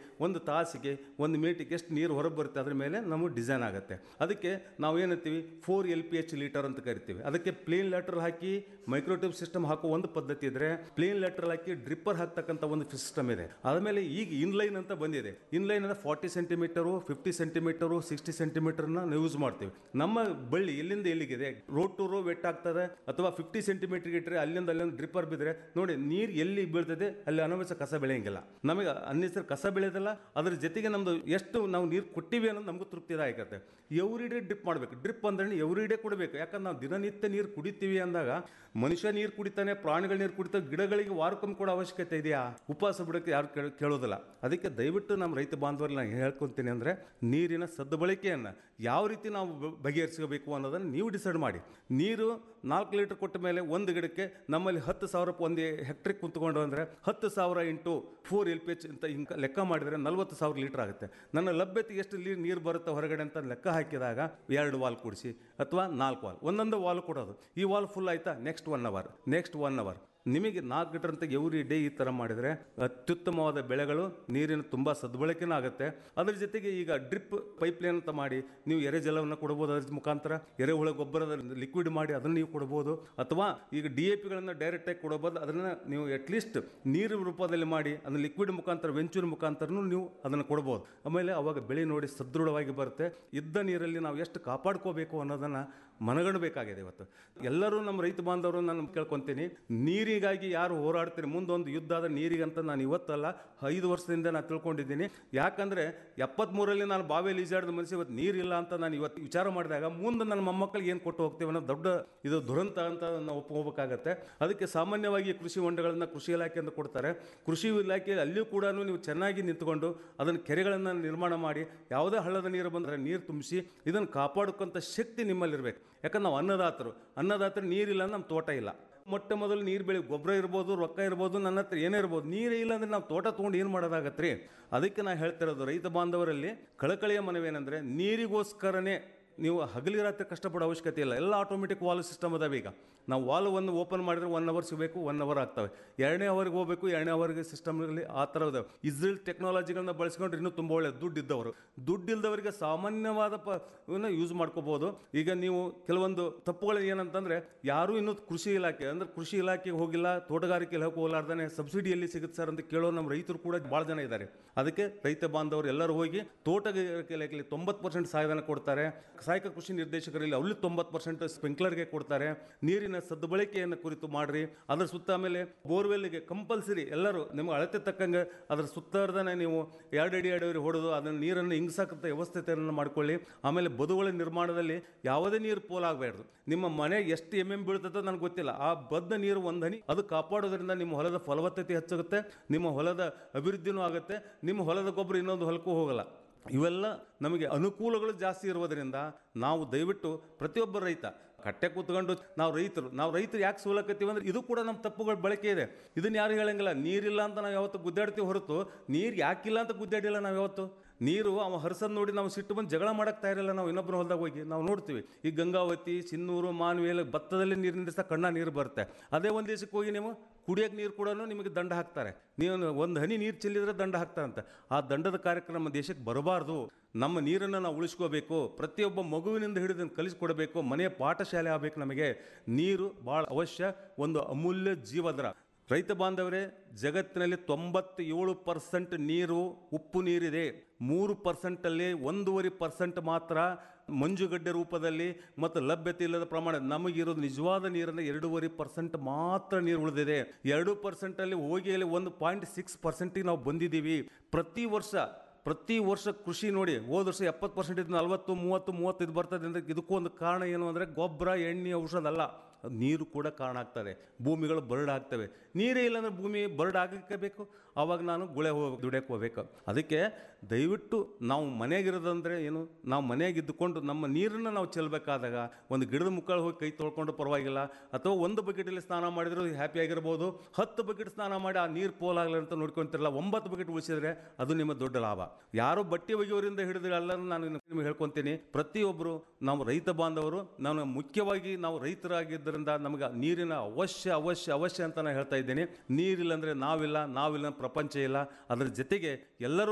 ತಾಸಿಗೆ ಒಂದು ಮಿನಿಟಿಗೆ ಎಷ್ಟು ನೀರು ಹೊರಗೆ ಬರುತ್ತೆ ಅದ್ರ ಮೇಲೆ ನಮಗೆ ಡಿಸೈನ್ ಆಗುತ್ತೆ ಅದಕ್ಕೆ ನಾವು ಏನಂತೀವಿ four L P H litre ಅಂತ ಕರಿತೀವಿ ಅದಕ್ಕೆ ಪ್ಲೇನ್ ಲೆಟರ್ ಹಾಕಿ ಮೈಕ್ರೋಟ್ಯೂಬ್ ಸಿಸ್ಟಮ್ ಹಾಕೋ ಒಂದು ಪದ್ಧತಿ ಇದ್ರೆ ಪ್ಲೇನ್ ಲೆಟರ್ ಹಾಕಿ ಡ್ರಿಪ್ಪರ್ ಹಾಕ್ತಕ್ಕಂಥ ಒಂದು ಸಿಸ್ಟಮ್ ಇದೆ ಆದಮೇಲೆ ಈಗ ಇನ್ಲೈನ್ ಅಂತ ಬಂದಿದೆ ಇನ್ಲೈನ್ ಅಂದ್ರೆ ಫಾರ್ಟಿ ಸೆಂಟಿಮೀಟರು ಫಿಫ್ಟಿ ಸೆಂಟಿಮೀಟರು ಸಿಕ್ಸ್ಟಿ ಸೆಂಟಿಮೀಟರ್ನ ನಾವು ಯೂಸ್ ಮಾಡ್ತೀವಿ ನಮ್ಮ ಬಳ್ಳಿ ಎಲ್ಲಿಂದ ಎಲ್ಲಿಗಿದೆ ರೋಡ್ ಟು ರೋ ವೆಟ್ ಆಗ್ತದೆ ಅಥವಾ ಫಿಫ್ಟಿ ಸೆಂಟಿಮೀಟರ್ ಇಟ್ಟರೆ ಅಲ್ಲಿಂದ ಅಲ್ಲಿಂದ ಡ್ರಿಪ್ಪರ್ ಬಿದ್ದರೆ ನೋಡಿ ನೀರು ಎಲ್ಲಿ ಬೀಳ್ತದೆ ಅಲ್ಲಿ ಅನವಶ್ಯ ಕಸ ಬೆಳೆಯಂಗಿಲ್ಲ ನಮಗೆ ಅನ್ನೆಸರು ಕಸ ಬೆಳೆಯೋದಿಲ್ಲ ಅದ್ರ ಜೊತೆಗೆ ನಮ್ದು ಎಷ್ಟು ನಾವು ನೀರು ಕೊಟ್ಟಿವಿ ಅನ್ನೋದು ನಮಗೂ ತೃಪ್ತಿದಾಯಕ ಇರುತ್ತೆ ಎವ್ರಿ ಡೇ ಡ್ರಿಪ್ ಮಾಡಬೇಕು ಡ್ರಿಪ್ ಅಂದ್ರೆ ಎವ್ರಿ ಡೇ ಕೊಡಬೇಕು ಯಾಕಂದ್ರೆ ನಾವು ದಿನನಿತ್ಯ ನೀರು ಕುಡಿತೀವಿ ಅಂದಾಗ ಮನುಷ್ಯ ನೀರು ಕುಡಿತಾನೆ ಪ್ರಾಣಿಗಳು ನೀರು ಕುಡಿತಾವೆ ಗಿಡಗಳಿಗೆ ವಾರಕ್ಕೊಮ್ಮೆ ಕೂಡ ಅವಶ್ಯಕತೆ ಇದೆಯಾ ಉಪವಾಸ ಬಿಡೋಕ್ಕೆ ಯಾರು ಕೇಳ ಕೇಳೋದಿಲ್ಲ ಅದಕ್ಕೆ ದಯವಿಟ್ಟು ನಮ್ಮ ರೈತ ಬಾಂಧವರಲ್ಲಿ ನಾನು ಹೇಳ್ಕೊತೀನಿ ಅಂದರೆ ನೀರಿನ ಸದ್ಬಳಕೆಯನ್ನು ಯಾವ ರೀತಿ ನಾವು ಬ- ಬಗೆಹರಿಸಬೇಕು ಅನ್ನೋದನ್ನು ನೀವು ಡಿಸೈಡ್ ಮಾಡಿ ನೀರು ನಾಲ್ಕು ಲೀಟರ್ ಕೊಟ್ಟ ಮೇಲೆ ಒಂದು ಗಿಡಕ್ಕೆ ನಮ್ಮಲ್ಲಿ ಹತ್ತು ಸಾವಿರ ಒಂದು ಹೆಕ್ಟ್ರಿಗೆ ಕುಂತ್ಕೊಂಡು ಅಂದರೆ ಹತ್ತು ಸಾವಿರ into four L P H ಅಂತ ಹಿಂಗೆ ಲೆಕ್ಕ ಮಾಡಿದರೆ ನಲ್ವತ್ತು ಸಾವಿರ ಲೀಟರ್ ಆಗುತ್ತೆ ನನ್ನ ಲಭ್ಯತೆ ಎಷ್ಟು ಲೀ ನೀರು ಬರುತ್ತೆ ಹೊರಗಡೆ ಅಂತ ಲೆಕ್ಕ ಹಾಕಿದಾಗ ಎರಡು ವಾಲ್ ಕೂಡಿಸಿ ಅಥವಾ ನಾಲ್ಕು ವಾಲ್ ಒಂದೊಂದು ವಾಲ್ ಕೊಡೋದು ಈ ವಾಲ್ ಫುಲ್ ಆಯ್ತಾ next one hour next one hour ನಿಮಗೆ ನಾಲ್ಕು ಲೀಟರ್ ಅಂತ ಎವ್ರಿ ಡೇ ಈ ಥರ ಮಾಡಿದರೆ ಅತ್ಯುತ್ತಮವಾದ ಬೆಳೆಗಳು ನೀರಿನ ತುಂಬ ಸದ್ಬಳಕೆನೂ ಆಗುತ್ತೆ ಅದ್ರ ಜೊತೆಗೆ ಈಗ ಡ್ರಿಪ್ ಪೈಪ್ಲೈನ್ ಅಂತ ಮಾಡಿ ನೀವು ಎರೆಜಲವನ್ನು ಕೊಡ್ಬೋದು ಅದ್ರ ಮುಖಾಂತರ ಎರೆಹುಳ ಗೊಬ್ಬರದ ಲಿಕ್ವಿಡ್ ಮಾಡಿ ಅದನ್ನು ನೀವು ಕೊಡ್ಬೋದು ಅಥವಾ ಈಗ ಡಿ ಎ ಪಿಗಳನ್ನು ಡೈರೆಕ್ಟಾಗಿ ಕೊಡಬಹುದು ಅದನ್ನು ನೀವು ಅಟ್ಲೀಸ್ಟ್ ನೀರು ರೂಪದಲ್ಲಿ ಮಾಡಿ ಅದನ್ನು ಲಿಕ್ವಿಡ್ ಮುಖಾಂತರ ವೆಂಚೂರ್ ಮುಖಾಂತರನೂ ನೀವು ಅದನ್ನು ಕೊಡ್ಬೋದು ಆಮೇಲೆ ಅವಾಗ ಬೆಳೆ ನೋಡಿ ಸದೃಢವಾಗಿ ಬರುತ್ತೆ ಇದ್ದ ನೀರಲ್ಲಿ ನಾವು ಎಷ್ಟು ಕಾಪಾಡ್ಕೋಬೇಕು ಅನ್ನೋದನ್ನು ಮನಗಣಬೇಕಾಗಿದೆ ಇವತ್ತು ಎಲ್ಲರೂ ನಮ್ಮ ರೈತ ಬಾಂಧವರು ನಾನು ಕೇಳ್ಕೊತೀನಿ ನೀರಿಗಾಗಿ ಯಾರು ಹೋರಾಡ್ತೀರಿ ಮುಂದೊಂದು ಯುದ್ಧ ಆದ ನೀರಿಗಂತ ನಾನು ಇವತ್ತಲ್ಲ ಐದು ವರ್ಷದಿಂದ ನಾನು ತಿಳ್ಕೊಂಡಿದ್ದೀನಿ ಯಾಕಂದರೆ ಎಪ್ಪತ್ತ್ಮೂರರಲ್ಲಿ ನಾನು ಬಾವಿಯಲ್ಲಿ ಈಜಾಡಿದ ಮನುಷ್ಯ ಇವತ್ತು ನೀರಿಲ್ಲ ಅಂತ ನಾನು ಇವತ್ತು ವಿಚಾರ ಮಾಡಿದಾಗ ಮುಂದೆ ನನ್ನ ಮೊಮ್ಮಕ್ಕಳಿಗೆ ಏನು ಕೊಟ್ಟು ಹೋಗ್ತೀವಿ ಅನ್ನೋ ದೊಡ್ಡ ಇದು ದುರಂತ ಅಂತ ನಾವು ಒಪ್ಕೋಬೇಕಾಗತ್ತೆ ಅದಕ್ಕೆ ಸಾಮಾನ್ಯವಾಗಿ ಕೃಷಿ ಹೊಂಡಗಳನ್ನು ಕೃಷಿ ಇಲಾಖೆಯಿಂದ ಕೊಡ್ತಾರೆ ಕೃಷಿ ಇಲಾಖೆ ಅಲ್ಲಿಯೂ ಕೂಡ ನೀವು ಚೆನ್ನಾಗಿ ನಿಂತ್ಕೊಂಡು ಅದನ್ನು ಕೆರೆಗಳನ್ನು ನಿರ್ಮಾಣ ಮಾಡಿ ಯಾವುದೇ ಹಳ್ಳದ ನೀರು ಬಂದರೆ ನೀರು ತುಂಬಿಸಿ ಇದನ್ನು ಕಾಪಾಡ್ಕೊಂಥ ಶಕ್ತಿ ನಿಮ್ಮಲ್ಲಿರ್ಬೇಕು ಯಾಕಂದ್ರೆ ನಾವು ಅನ್ನದಾತರು ಅನ್ನದಾತರು ನೀರಿಲ್ಲ ಅಂದ್ರೆ ನಮ್ಮ ತೋಟ ಇಲ್ಲ ಮೊಟ್ಟ ಮೊದಲು ನೀರು ಬೆಳೆ ಗೊಬ್ಬರ ಇರ್ಬೋದು ರೊಕ್ಕ ಇರ್ಬೋದು ನನ್ನ ಹತ್ರ ಏನೇ ಇರ್ಬೋದು ನೀರೇ ಇಲ್ಲ ಅಂದ್ರೆ ನಾವು ತೋಟ ತೊಗೊಂಡು ಏನು ಮಾಡೋದಾಗತ್ತೆ ರೀ ಅದಕ್ಕೆ ನಾನು ಹೇಳ್ತಿರೋದು ರೈತ ಬಾಂಧವರಲ್ಲಿ ಕಳಕಳಿಯ ಮನವೇನೆಂದರೆ ನೀರಿಗೋಸ್ಕರನೇ ನೀವು ಹಗಲಿ ರಾತ್ರಿ ಕಷ್ಟಪಡೋ ಅವಶ್ಯಕತೆ ಇಲ್ಲ ಎಲ್ಲ ಆಟೋಮೆಟಿಕ್ ವಾಲ್ ಸಿಸ್ಟಮ್ ಅದಾವೆ ಈಗ ನಾವು ವಾಲ್ ಒಂದು ಓಪನ್ ಮಾಡಿದ್ರೆ ಒನ್ ಅವರ್ ಸಿಗಬೇಕು ಒನ್ ಅವರ್ ಆಗ್ತವೆ ಎರಡನೇ ಅವರ್ಗೆ ಹೋಗಬೇಕು ಎರಡನೇ ಅವರ್ಗೆ ಸಿಸ್ಟಮ್ಗಳಲ್ಲಿ ಆ ಥರ ಇದಾವೆ ಇಸ್ರೇಲ್ ಟೆಕ್ನಾಲಜಿಗಳನ್ನ ಬಳಸ್ಕೊಂಡ್ರೆ ಇನ್ನೂ ತುಂಬ ಒಳ್ಳೆ ದುಡ್ಡು ಇದ್ದವರು ದುಡ್ಡು ಇಲ್ದವರಿಗೆ ಸಾಮಾನ್ಯವಾದ ಪ ಇವನ್ನ ಯೂಸ್ ಮಾಡ್ಕೋಬೋದು ಈಗ ನೀವು ಕೆಲವೊಂದು ತಪ್ಪುಗಳು ಏನಂತಂದರೆ ಯಾರೂ ಇನ್ನೂ ಕೃಷಿ ಇಲಾಖೆ ಅಂದರೆ ಕೃಷಿ ಇಲಾಖೆಗೆ ಹೋಗಿಲ್ಲ ತೋಟಗಾರಿಕೆ ಇಲಾಖೆ ಹೋಗ್ಲಾರ್ದಾನೆ ಸಬ್ಸಿಡಿ ಎಲ್ಲಿ ಸಿಗುತ್ತೆ ಸರ್ ಅಂತ ಕೇಳೋ ನಮ್ಮ ರೈತರು ಕೂಡ ಭಾಳ ಜನ ಇದ್ದಾರೆ ಅದಕ್ಕೆ ರೈತ ಬಾಂಧವರು ಎಲ್ಲರೂ ಹೋಗಿ ತೋಟಗಾರಿಕೆ ಇಲಾಖೆಯಲ್ಲಿ ತೊಂಬತ್ತು ಪರ್ಸೆಂಟ್ ಸಹಾಯಧನ ಕೊಡ್ತಾರೆ ಸಹಾಯಕ ಕೃಷಿ ನಿರ್ದೇಶಕರಲ್ಲಿ ಅಲ್ಲಿ ತೊಂಬತ್ತು ಪರ್ಸೆಂಟ್ ಸ್ಪ್ರಿಂಕ್ಲರ್ಗೆ ಕೊಡ್ತಾರೆ ನೀರಿನ ಸದ್ಬಳಕೆಯನ್ನು ಕುರಿತು ಮಾಡ್ರಿ ಅದ್ರ ಸುತ್ತ ಆಮೇಲೆ ಬೋರ್ವೆಲ್ಗೆ ಕಂಪಲ್ಸರಿ ಎಲ್ಲರೂ ನಿಮ್ಗೆ ಅಳತೆ ತಕ್ಕಂಗೆ ಅದ್ರ ಸುತ್ತಾರ್ದನೆ ನೀವು ಎರಡು ಅಡಿ ಎರಡು ಅಡಿ ಹೊಡೆದು ಅದನ್ನು ನೀರನ್ನು ಹಿಂಗ್ಸಕ್ಕಂಥ ವ್ಯವಸ್ಥೆಯನ್ನು ಮಾಡ್ಕೊಳ್ಳಿ ಆಮೇಲೆ ಬದುಗಳ ನಿರ್ಮಾಣದಲ್ಲಿ ಯಾವುದೇ ನೀರು ಪೋಲಾಗಬಾರ್ದು ನಿಮ್ಮ ಮನೆ ಎಷ್ಟು ಎಮ್ ಎಮ್ ಬೀಳ್ತದೋ ನನಗೆ ಗೊತ್ತಿಲ್ಲ ಆ ಬದ್ದ ನೀರು ಒಂದು ಹನಿ ಅದು ಕಾಪಾಡೋದ್ರಿಂದ ನಿಮ್ಮ ಹೊಲದ ಫಲವತ್ತತೆ ಹೆಚ್ಚಾಗುತ್ತೆ ನಿಮ್ಮ ಹೊಲದ ಅಭಿವೃದ್ಧಿನೂ ಆಗುತ್ತೆ ನಿಮ್ಮ ಹೊಲದ ಗೊಬ್ಬರ ಇನ್ನೊಂದು ಹೊಲಕ್ಕೂ ಹೋಗಲ್ಲ ಇವೆಲ್ಲ ನಮಗೆ ಅನುಕೂಲಗಳು ಜಾಸ್ತಿ ಇರುವುದರಿಂದ ನಾವು ದಯವಿಟ್ಟು ಪ್ರತಿಯೊಬ್ಬ ರೈತ ಕಟ್ಟೆ ಕೂತ್ಕೊಂಡು ನಾವು ರೈತರು ನಾವು ರೈತರು ಯಾಕೆ ಸೋಲಕತ್ತೀವಿ ಅಂದ್ರೆ ಇದು ಕೂಡ ನಮ್ಮ ತಪ್ಪುಗಳ ಬಳಕೆ ಇದೆ ಇದನ್ನ ಯಾರು ಹೇಳಂಗಿಲ್ಲ ನೀರಿಲ್ಲ ಅಂತ ನಾವು ಯಾವತ್ತು ಗುದ್ದಾಡ್ತೀವಿ ಹೊರತು ನೀರು ಯಾಕಿಲ್ಲ ಅಂತ ಗುದ್ದಾಡಿಲ್ಲ ನಾವು ಯಾವತ್ತು ನೀರು ಅವ ಹರ್ಸದ್ ನೋಡಿ ನಾವು ಸಿಟ್ಟು ಬಂದು ಜಗಳ ಮಾಡಕ್ ತಯಾರಿಲ್ಲ ನಾವು ಇನ್ನೊಬ್ಬರ ಹೊಲದಾಗ ಹೋಗಿ ನಾವು ನೋಡ್ತೀವಿ ಈ ಗಂಗಾವತಿ ಸಿನ್ನೂರು ಮಾನ್ವೇಲ್ ಭತ್ತದಲ್ಲಿ ನೀರು ನಿಲ್ಲಿಸ್ತಾ ಕಣ್ಣ ನೀರು ಬರುತ್ತೆ ಅದೇ ಒಂದು ದೇಶಕ್ಕೆ ಹೋಗಿ ನೀವು ಕುಡಿಯೋಕೆ ನೀರು ಕೂಡ ನಿಮಗೆ ದಂಡ ಹಾಕ್ತಾರೆ ನೀವು ಒಂದು ಹನಿ ನೀರು ಚೆಲ್ಲಿದ್ರೆ ದಂಡ ಹಾಕ್ತಾರಂತೆ ಆ ದಂಡದ ಕಾರ್ಯಕ್ರಮ ನಮ್ಮ ದೇಶಕ್ಕೆ ಬರಬಾರ್ದು ನಮ್ಮ ನೀರನ್ನು ನಾವು ಉಳಿಸ್ಕೋಬೇಕು ಪ್ರತಿಯೊಬ್ಬ ಮಗುವಿನಿಂದ ಹಿಡಿದು ಕಲಿಸ್ಕೊಡ್ಬೇಕು ಮನೆಯ ಪಾಠಶಾಲೆ ಆಗಬೇಕು ನಮಗೆ ನೀರು ಭಾಳ ಅವಶ್ಯ ಒಂದು ಅಮೂಲ್ಯ ಜೀವದ್ರ ರೈತ ಬಾಂಧವರೇ ಜಗತ್ತಿನಲ್ಲಿ ತೊಂಬತ್ತೇಳು ಪರ್ಸೆಂಟ್ ನೀರು ಉಪ್ಪು ನೀರಿದೆ ಮೂರು ಪರ್ಸೆಂಟಲ್ಲಿ ಒಂದೂವರೆ ಪರ್ಸೆಂಟ್ ಮಾತ್ರ ಮಂಜುಗಡ್ಡೆ ರೂಪದಲ್ಲಿ ಮತ್ತು ಲಭ್ಯತೆ ಇಲ್ಲದ ಪ್ರಮಾಣ ನಮಗಿರೋದು ನಿಜವಾದ ನೀರನ್ನು ಎರಡೂವರೆ ಪರ್ಸೆಂಟ್ ಮಾತ್ರ ನೀರು ಉಳಿದಿದೆ ಎರಡು ಪರ್ಸೆಂಟಲ್ಲಿ ಹೋಗಿಯಲ್ಲಿ ಒಂದು ಪಾಯಿಂಟ್ ಸಿಕ್ಸ್ ಪರ್ಸೆಂಟಿಗೆ ನಾವು ಬಂದಿದ್ದೀವಿ ಪ್ರತಿ ವರ್ಷ ಪ್ರತಿ ವರ್ಷ ಕೃಷಿ ನೋಡಿ ಹೋದ ವರ್ಷ ಎಪ್ಪತ್ತು ಪರ್ಸೆಂಟ್ ಇದ್ದು ನಲ್ವತ್ತು ಮೂವತ್ತು ಮೂವತ್ತೈದು ಬರ್ತದೆ ಅಂದರೆ ಇದಕ್ಕೂ ಒಂದು ಕಾರಣ ಏನು ಅಂದರೆ ಗೊಬ್ಬರ ಎಣ್ಣೆ ಔಷಧ ಅಲ್ಲ ಅದು ನೀರು ಕೂಡ ಕಾರಣ ಆಗ್ತದೆ ಭೂಮಿಗಳು ಬರ್ಡ್ ಆಗ್ತವೆ ನೀರೇ ಇಲ್ಲ ಅಂದ್ರೆ ಭೂಮಿ ಬರ್ಡ್ ಆಗಕ್ಕೆ ಬೇಕು ಆವಾಗ ನಾನು ಗುಳೆ ಹೋಗಿ ದುಡಿಯಕ್ಕೆ ಹೋಗ್ಬೇಕು ಅದಕ್ಕೆ ದಯವಿಟ್ಟು ನಾವು ಮನೆಯಾಗಿರೋದಂದ್ರೆ ಏನು ನಾವು ಮನೆಯಾಗಿದ್ದುಕೊಂಡು ನಮ್ಮ ನೀರನ್ನು ನಾವು ಚೆಲ್ಲಬೇಕಾದಾಗ ಒಂದು ಗಿಡದ ಮುಕ್ಕಳು ಹೋಗಿ ಕೈ ತೊಳ್ಕೊಂಡು ಪರವಾಗಿಲ್ಲ ಅಥವಾ ಒಂದು ಬಕೆಟಲ್ಲಿ ಸ್ನಾನ ಮಾಡಿದ್ರು ಹ್ಯಾಪಿ ಆಗಿರ್ಬೋದು ಹತ್ತು ಬಕೆಟ್ ಸ್ನಾನ ಮಾಡಿ ಆ ನೀರು ಪೋಲಾಗಲಿ ಅಂತ ನೋಡ್ಕೊಂತಿರಲ್ಲ ಒಂಬತ್ತು ಬಕೆಟ್ ಉಳಿಸಿದ್ರೆ ಅದು ನಿಮ್ಮ ದೊಡ್ಡ ಲಾಭ ಯಾರು ಬಟ್ಟೆ ಒಗೆಯೋರಿಂದ ಹಿಡಿದು ಎಲ್ಲರೂ ನಾನು ನಿಮಗೆ ಹೇಳ್ಕೊತೀನಿ ಪ್ರತಿಯೊಬ್ಬರು ನಾವು ರೈತ ಬಾಂಧವರು ನಾನು ಮುಖ್ಯವಾಗಿ ನಾವು ರೈತರಾಗಿದ್ದರಿಂದ ನಮಗೆ ನೀರಿನ ಅವಶ್ಯ ಅವಶ್ಯ ಅವಶ್ಯ ಅಂತ ನಾನು ಹೇಳ್ತಾ ಇದ್ದೀನಿ ನೀರಿಲ್ಲ ಅಂದರೆ ನಾವಿಲ್ಲ ನಾವಿಲ್ಲ ಅಂದ್ರೆ ಪ್ರಪಂಚ ಇಲ್ಲ ಅದರ ಜೊತೆಗೆ ಎಲ್ಲರೂ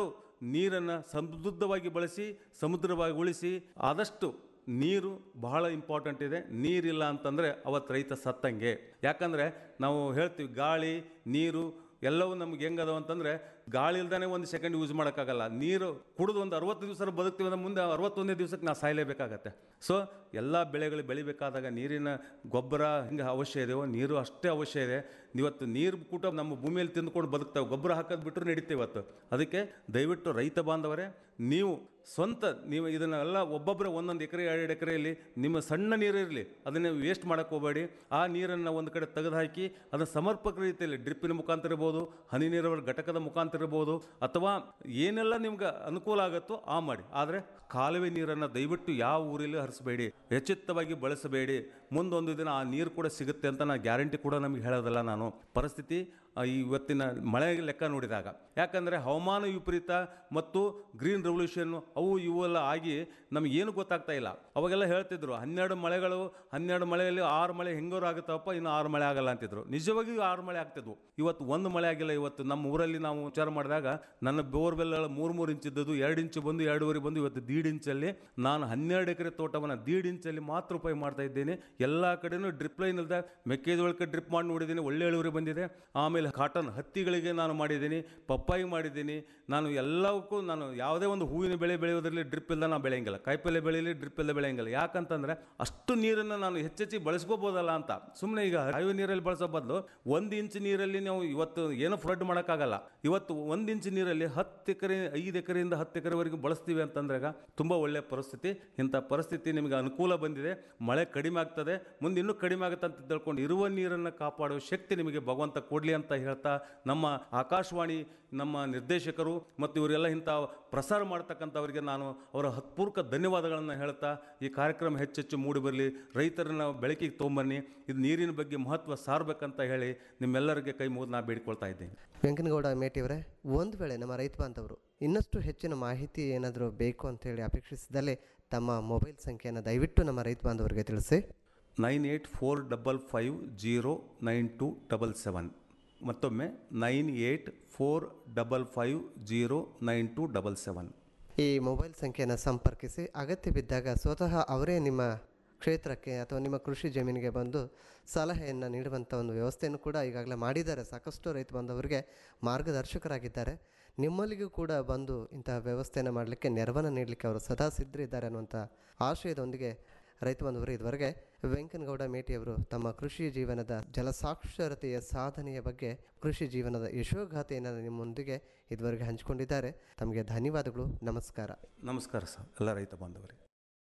ನೀರನ್ನು ಸಮೃದ್ಧವಾಗಿ ಬಳಸಿ ಸಮುದ್ರವಾಗಿ ಉಳಿಸಿ ಆದಷ್ಟು ನೀರು ಬಹಳ ಇಂಪಾರ್ಟೆಂಟ್ ಇದೆ ನೀರಿಲ್ಲ ಅಂತಂದರೆ ಅವತ್ತು ರೈತ ಸತ್ತಂಗೆ ಯಾಕಂದರೆ ನಾವು ಹೇಳ್ತೀವಿ ಗಾಳಿ ನೀರು ಎಲ್ಲವೂ ನಮ್ಗೆ ಹೆಂಗದವ ಅಂತಂದರೆ ಗಾಳಿ ಇಲ್ದಾನೆ ಒಂದು ಸೆಕೆಂಡ್ ಯೂಸ್ ಮಾಡೋಕ್ಕಾಗಲ್ಲ ನೀರು ಕುಡಿದು ಒಂದು ಅರವತ್ತು ದಿವಸ ಬದುಕ್ತೀವಿ ಅಂದ್ರೆ ಮುಂದೆ ಅರವತ್ತೊಂದನೇ ದಿವಸಕ್ಕೆ ನಾವು ಸಾಯಲೇಬೇಕಾಗತ್ತೆ ಸೊ ಎಲ್ಲ ಬೆಳೆಗಳು ಬೆಳಿಬೇಕಾದಾಗ ನೀರಿನ ಗೊಬ್ಬರ ಹಿಂಗೆ ಅವಶ್ಯ ಇದೆಯೋ ನೀರು ಅಷ್ಟೇ ಅವಶ್ಯ ಇದೆ ಇವತ್ತು ನೀರು ಕೂಟ ನಮ್ಮ ಭೂಮಿಯಲ್ಲಿ ತಿಂದ್ಕೊಂಡು ಬದುಕ್ತಾವೆ ಗೊಬ್ಬರ ಹಾಕೋದು ಬಿಟ್ಟರು ನಡೀತೀವಿ ಇವತ್ತು ಅದಕ್ಕೆ ದಯವಿಟ್ಟು ರೈತ ಬಾಂಧವರೇ ನೀವು ಸ್ವಂತ ನೀವು ಇದನ್ನೆಲ್ಲ ಒಬ್ಬೊಬ್ಬರೇ ಒಂದೊಂದು ಎಕರೆ ಎರಡು ಎಕರೆಯಲ್ಲಿ ನಿಮ್ಮ ಸಣ್ಣ ನೀರಿರಲಿ ಅದನ್ನು ವೇಸ್ಟ್ ಮಾಡೋಕ್ಕೆ ಹೋಗಬೇಡಿ ಆ ನೀರನ್ನು ಒಂದು ಕಡೆ ತೆಗೆದು ಹಾಕಿ ಅದನ್ನು ಸಮರ್ಪಕ ರೀತಿಯಲ್ಲಿ ಡ್ರಿಪ್ಪಿನ ಮುಖಾಂತರ ಇರ್ಬೋದು ಹನಿ ನೀರಾವರಿ ಘಟಕದ ಮುಖಾಂತರ ಇರ್ಬೋದು ಅಥವಾ ಏನೆಲ್ಲ ನಿಮ್ಗೆ ಅನುಕೂಲ ಆಗುತ್ತೋ ಆ ಮಾಡಿ ಆದರೆ ಕಾಲುವೆ ನೀರನ್ನು ದಯವಿಟ್ಟು ಯಾವ ಊರಲ್ಲಿ ಹರಿಸಬೇಡಿ ಎಚ್ಚೆತ್ತವಾಗಿ ಬಳಸಬೇಡಿ ಮುಂದೊಂದು ದಿನ ಆ ನೀರು ಕೂಡ ಸಿಗುತ್ತೆ ಅಂತ ನಾನು ಗ್ಯಾರಂಟಿ ಕೂಡ ನಮಗೆ ಹೇಳೋದಲ್ಲ ನಾನು ಪರಿಸ್ಥಿತಿ ಆ, ಇವತ್ತಿನ ಮಳೆ ಲೆಕ್ಕ ನೋಡಿದಾಗ ಯಾಕಂದರೆ ಹವಾಮಾನ ವಿಪರೀತ ಮತ್ತು ಗ್ರೀನ್ ರೆವಲ್ಯೂಷನ್ ಅವು ಇವೆಲ್ಲ ಆಗಿ ನಮಗೇನು ಗೊತ್ತಾಗ್ತಾ ಇಲ್ಲ ಅವಾಗೆಲ್ಲ ಹೇಳ್ತಿದ್ರು ಹನ್ನೆರಡು ಮಳೆಗಳು ಹನ್ನೆರಡು ಮಳೆಯಲ್ಲಿ ಆರು ಮಳೆ ಹೆಂಗೋರು ಆಗುತ್ತಪ್ಪ ಇನ್ನು ಆರು ಮಳೆ ಆಗಲ್ಲ ಅಂತಿದ್ರು ನಿಜವಾಗಿಯೂ ಆರು ಮಳೆ ಆಗ್ತಿದ್ವು ಇವತ್ತು ಒಂದು ಮಳೆ ಆಗಿಲ್ಲ ಇವತ್ತು ನಮ್ಮ ಊರಲ್ಲಿ ನಾವು ವಿಚಾರ ಮಾಡಿದಾಗ ನನ್ನ ಬೋರ್ವೆಲ್ ಮೂರು ಮೂರು ಇಂಚ್ ಇದ್ದದ್ದು ಎರಡು ಇಂಚು ಬಂದು ಎರಡೂವರೆ ಬಂದು ಇವತ್ತು ದೀಡ್ ಇಂಚಲ್ಲಿ ನಾನು ಹನ್ನೆರಡು ಎಕರೆ ತೋಟವನ್ನು ದೀಡ್ ಇಂಚಲ್ಲಿ ಮಾತ್ರ ಉಪಯೋಗ ಮಾಡ್ತಾ ಇದ್ದೇನೆ ಎಲ್ಲ ಕಡೆನೂ ಡ್ರಿಪ್ ಲೈನ್ ಇಲ್ಲದೆ ಮೆಕ್ಕೆಜೋಳಕ್ಕೆ ಡ್ರಿಪ್ ಮಾಡಿ ನೋಡಿದ್ದೀನಿ ಒಳ್ಳೆ ಇಳುವರಿ ಬಂದಿದೆ ಆಮೇಲೆ ಕಾಟನ್ ಹತ್ತಿಗಳಿಗೆ ನಾನು ಮಾಡಿದ್ದೀನಿ ಪಪ್ಪಾಯಿ ಮಾಡಿದ್ದೀನಿ ನಾನು ಎಲ್ಲವಕ್ಕೂ ನಾನು ಯಾವುದೇ ಒಂದು ಹೂವಿನ ಬೆಳೆ ಬೆಳೆಯೋದ್ರಲ್ಲಿ ಡ್ರಿಪ್ ಇಲ್ಲದೆ ನಾನು ಬೆಳೆಯಂಗಿಲ್ಲ ಕಾಯಿಪಲ್ಲೆ ಬೆಳೆಯಲಿ ಡ್ರಿಪ್ ಇಲ್ಲದೆ ಬೆಳೆಯಂಗಿಲ್ಲ ಯಾಕಂತಂದ್ರೆ ಅಷ್ಟು ನೀರನ್ನು ನಾನು ಹೆಚ್ಚೆಚ್ಚಿ ಬಳಸ್ಕೋಬೋದಲ್ಲ ಅಂತ ಸುಮ್ಮನೆ ಈಗ ಹರಿವು ನೀರಲ್ಲಿ ಬಳಸೋ ಬದಲು ಒಂದು ಇಂಚ್ ನೀರಲ್ಲಿ ನಾವು ಇವತ್ತು ಏನು ಫ್ಲಡ್ ಮಾಡೋಕ್ಕಾಗಲ್ಲ ಇವತ್ತು ಒಂದು ಇಂಚ್ ನೀರಲ್ಲಿ ಹತ್ತು ಎಕರೆ ಐದು ಎಕರೆಯಿಂದ ಹತ್ತು ಎಕರೆವರೆಗೂ ಬಳಸ್ತೀವಿ ಅಂತಂದ್ರಾಗ ತುಂಬ ಒಳ್ಳೆಯ ಪರಿಸ್ಥಿತಿ ಇಂಥ ಪರಿಸ್ಥಿತಿ ನಿಮಗೆ ಅನುಕೂಲ ಬಂದಿದೆ ಮಳೆ ಕಡಿಮೆ ಆಗ್ತದೆ ಮುಂದೆ ಇನ್ನೂ ಕಡಿಮೆ ಆಗುತ್ತೆ ಅಂತ ತಿಳ್ಕೊಂಡು ಇರುವ ನೀರನ್ನು ಕಾಪಾಡುವ ಶಕ್ತಿ ನಿಮಗೆ ಭಗವಂತ ಕೊಡಲಿ ಅಂತ ಹೇಳ್ತಾ ನಮ್ಮ ಆಕಾಶವಾಣಿ ನಮ್ಮ ನಿರ್ದೇಶಕರು ಮತ್ತು ಇವರೆಲ್ಲ ಇಂಥ ಪ್ರಸಾರ ಮಾಡ್ತಕ್ಕಂಥವರಿಗೆ ನಾನು ಅವರ ಹತ್ಪೂರ್ವಕ ಧನ್ಯವಾದಗಳನ್ನು ಹೇಳ್ತಾ ಈ ಕಾರ್ಯಕ್ರಮ ಹೆಚ್ಚೆಚ್ಚು ಮೂಡಿಬರಲಿ ರೈತರನ್ನ ಬೆಳಕಿಗೆ ತೊಗೊಂಬನ್ನಿ ಇದು ನೀರಿನ ಬಗ್ಗೆ ಮಹತ್ವ ಸಾರಬೇಕಂತ ಹೇಳಿ ನಿಮ್ಮೆಲ್ಲರಿಗೆ ಕೈ ಮುಗಿದು ನಾ ಬೇಡಿಕೊಳ್ತಾ ಇದ್ದೀನಿ ವೆಂಕನಗೌಡ ಮೇಟಿಯವರೇ ಒಂದು ವೇಳೆ ನಮ್ಮ ರೈತ ಬಾಂಧವರು ಇನ್ನಷ್ಟು ಹೆಚ್ಚಿನ ಮಾಹಿತಿ ಏನಾದರೂ ಬೇಕು ಅಂತೇಳಿ ಅಪೇಕ್ಷಿಸಿದಲ್ಲಿ ತಮ್ಮ ಮೊಬೈಲ್ ಸಂಖ್ಯೆಯನ್ನು ದಯವಿಟ್ಟು ನಮ್ಮ ರೈತ ಬಾಂಧವರಿಗೆ ತಿಳಿಸಿ nine eight four double five zero nine two double seven ಮತ್ತೊಮ್ಮೆ nine eight four double five zero nine two double seven ಈ ಮೊಬೈಲ್ ಸಂಖ್ಯೆಯನ್ನು ಸಂಪರ್ಕಿಸಿ ಅಗತ್ಯ ಬಿದ್ದಾಗ ಸ್ವತಃ ಅವರೇ ನಿಮ್ಮ ಕ್ಷೇತ್ರಕ್ಕೆ ಅಥವಾ ನಿಮ್ಮ ಕೃಷಿ ಜಮೀನಿಗೆ ಬಂದು ಸಲಹೆಯನ್ನು ನೀಡುವಂಥ ಒಂದು ವ್ಯವಸ್ಥೆಯನ್ನು ಕೂಡ ಈಗಾಗಲೇ ಮಾಡಿದ್ದಾರೆ ಸಾಕಷ್ಟು ರೈತ ಬಾಂಧವರಿಗೆ ಮಾರ್ಗದರ್ಶಕರಾಗಿದ್ದಾರೆ ನಿಮ್ಮಲ್ಲಿಗೂ ಕೂಡ ಬಂದು ಇಂತಹ ವ್ಯವಸ್ಥೆಯನ್ನು ಮಾಡಲಿಕ್ಕೆ ನೆರವನ್ನು ನೀಡಲಿಕ್ಕೆ ಅವರು ಸದಾ ಸಿದ್ಧರಿದ್ದಾರೆ ಅನ್ನುವಂಥ ಆಶಯದೊಂದಿಗೆ ರೈತ ಬಾಂಧವರು ಇದುವರೆಗೆ ವೆಂಕನಗೌಡ ಮೇಟಿಯವರು ತಮ್ಮ ಕೃಷಿ ಜೀವನದ ಜಲಸಾಕ್ಷರತೆಯ ಸಾಧನೆಯ ಬಗ್ಗೆ ಕೃಷಿ ಜೀವನದ ಯಶೋಗಾಥೆಯನ್ನು ನಿಮ್ಮೊಂದಿಗೆ ಇದುವರೆಗೆ ಹಂಚಿಕೊಂಡಿದ್ದಾರೆ ತಮಗೆ ಧನ್ಯವಾದಗಳು ನಮಸ್ಕಾರ ನಮಸ್ಕಾರ ಸರ್ ಎಲ್ಲ ರೈತ ಬಾಂಧವರೇ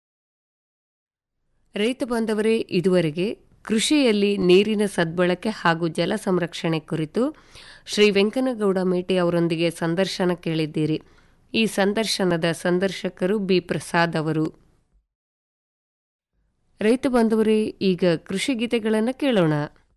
ರೈತ ಬಾಂಧವರೇ ಇದುವರೆಗೆ ಕೃಷಿಯಲ್ಲಿ ನೀರಿನ ಸದ್ಬಳಕೆ ಹಾಗೂ ಜಲ ಸಂರಕ್ಷಣೆ ಕುರಿತು ಶ್ರೀ ವೆಂಕನಗೌಡ ಮೇಟಿ ಅವರೊಂದಿಗೆ ಸಂದರ್ಶನ ಕೇಳಿದ್ದೀರಿ ಈ ಸಂದರ್ಶನದ ಸಂದರ್ಶಕರು ಬಿ ಪ್ರಸಾದ್ ಅವರು ರೈತ ಬಾಂಧವರೇ ಈಗ ಕೃಷಿ ಗೀತೆಗಳನ್ನು ಕೇಳೋಣ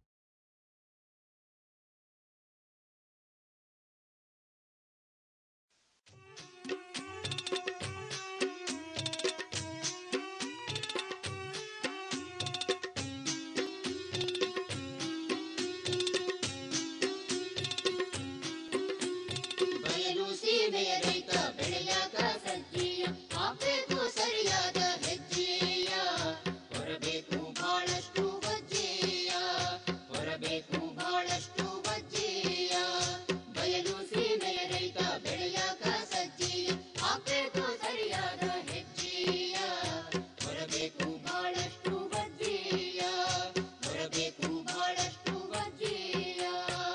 ಬಯಲು ಸೀಮೆಯ ರೈತ ಬೆಳೆಯಾಗ ಸಜ್ಜೀಯ ಹಾಕ್ಬೇಕು ಸರಿಯಾದ ಹೆಜ್ಜೆಯ ಹೊರಬೇಕು ಬಹಳಷ್ಟು ವಜ್ಜೆಯ ಹೊರಬೇಕು ಬಹಳಷ್ಟು ವಜ್ಜೆಯ ಬಯಲು ಸೀಮೆಯ ರೈತ ಬೆಳೆಯಾಗ ಸಜ್ಜೀಯ ಹಾಕ್ಬೇಕು ಸರಿಯಾದ ಹೆಜ್ಜೆಯ ಹೊರಬೇಕು ಬಹಳಷ್ಟು ವಜ್ಜೆಯ ಹೊರಬೇಕು ಬಹಳಷ್ಟು ವಜ್ಜೆಯ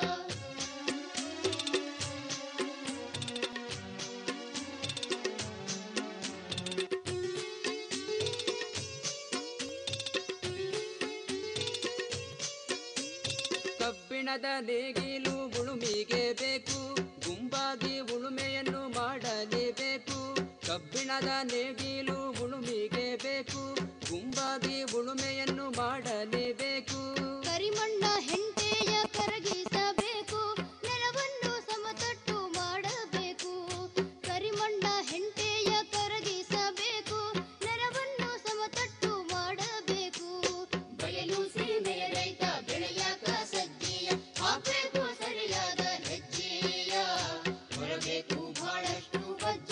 ಕಬ್ಬಿಣದ ನೇಗಿಲು ಉಳುಮಿಗೆ ಬೇಕು ಗುಂಪಾಗಿ ಉಳುಮೆಯನ್ನು ಮಾಡಲೇಬೇಕು ಕಬ್ಬಿಣದ ನೇಗಿಲು ಉಳುಮಿಗೆ ಬೇಕು ಗುಂಪಾಗಿ ಉಳುಮೆಯನ್ನು ಮಾಡಲೇಬೇಕು ಕರಿಮಣ್ಣ ಹೆಂಟೆಯ ಕರಗಿಸಬೇಕು ನೆಲವನ್ನು ಸಮತಟ್ಟು ಮಾಡಬೇಕು ಕರಿಮಣ್ಣ ಹೆಂಟೆಯ ಕರಗಿಸಬೇಕು ನೆಲವನ್ನು ಸಮತಟ್ಟು ಮಾಡಬೇಕು ಬಯಲು ಸೀಮೆಯ ರೈತ ಬೆಳೆಯಾಕ ಸಜ್ಜೆಯ ಹಾಕಬೇಕು ಸರಿಯಾದ ಹೆಜ್ಜೆಯ ಹೊರಬೇಕು ಬಹಳಷ್ಟು ವಜ್ಜೆಯ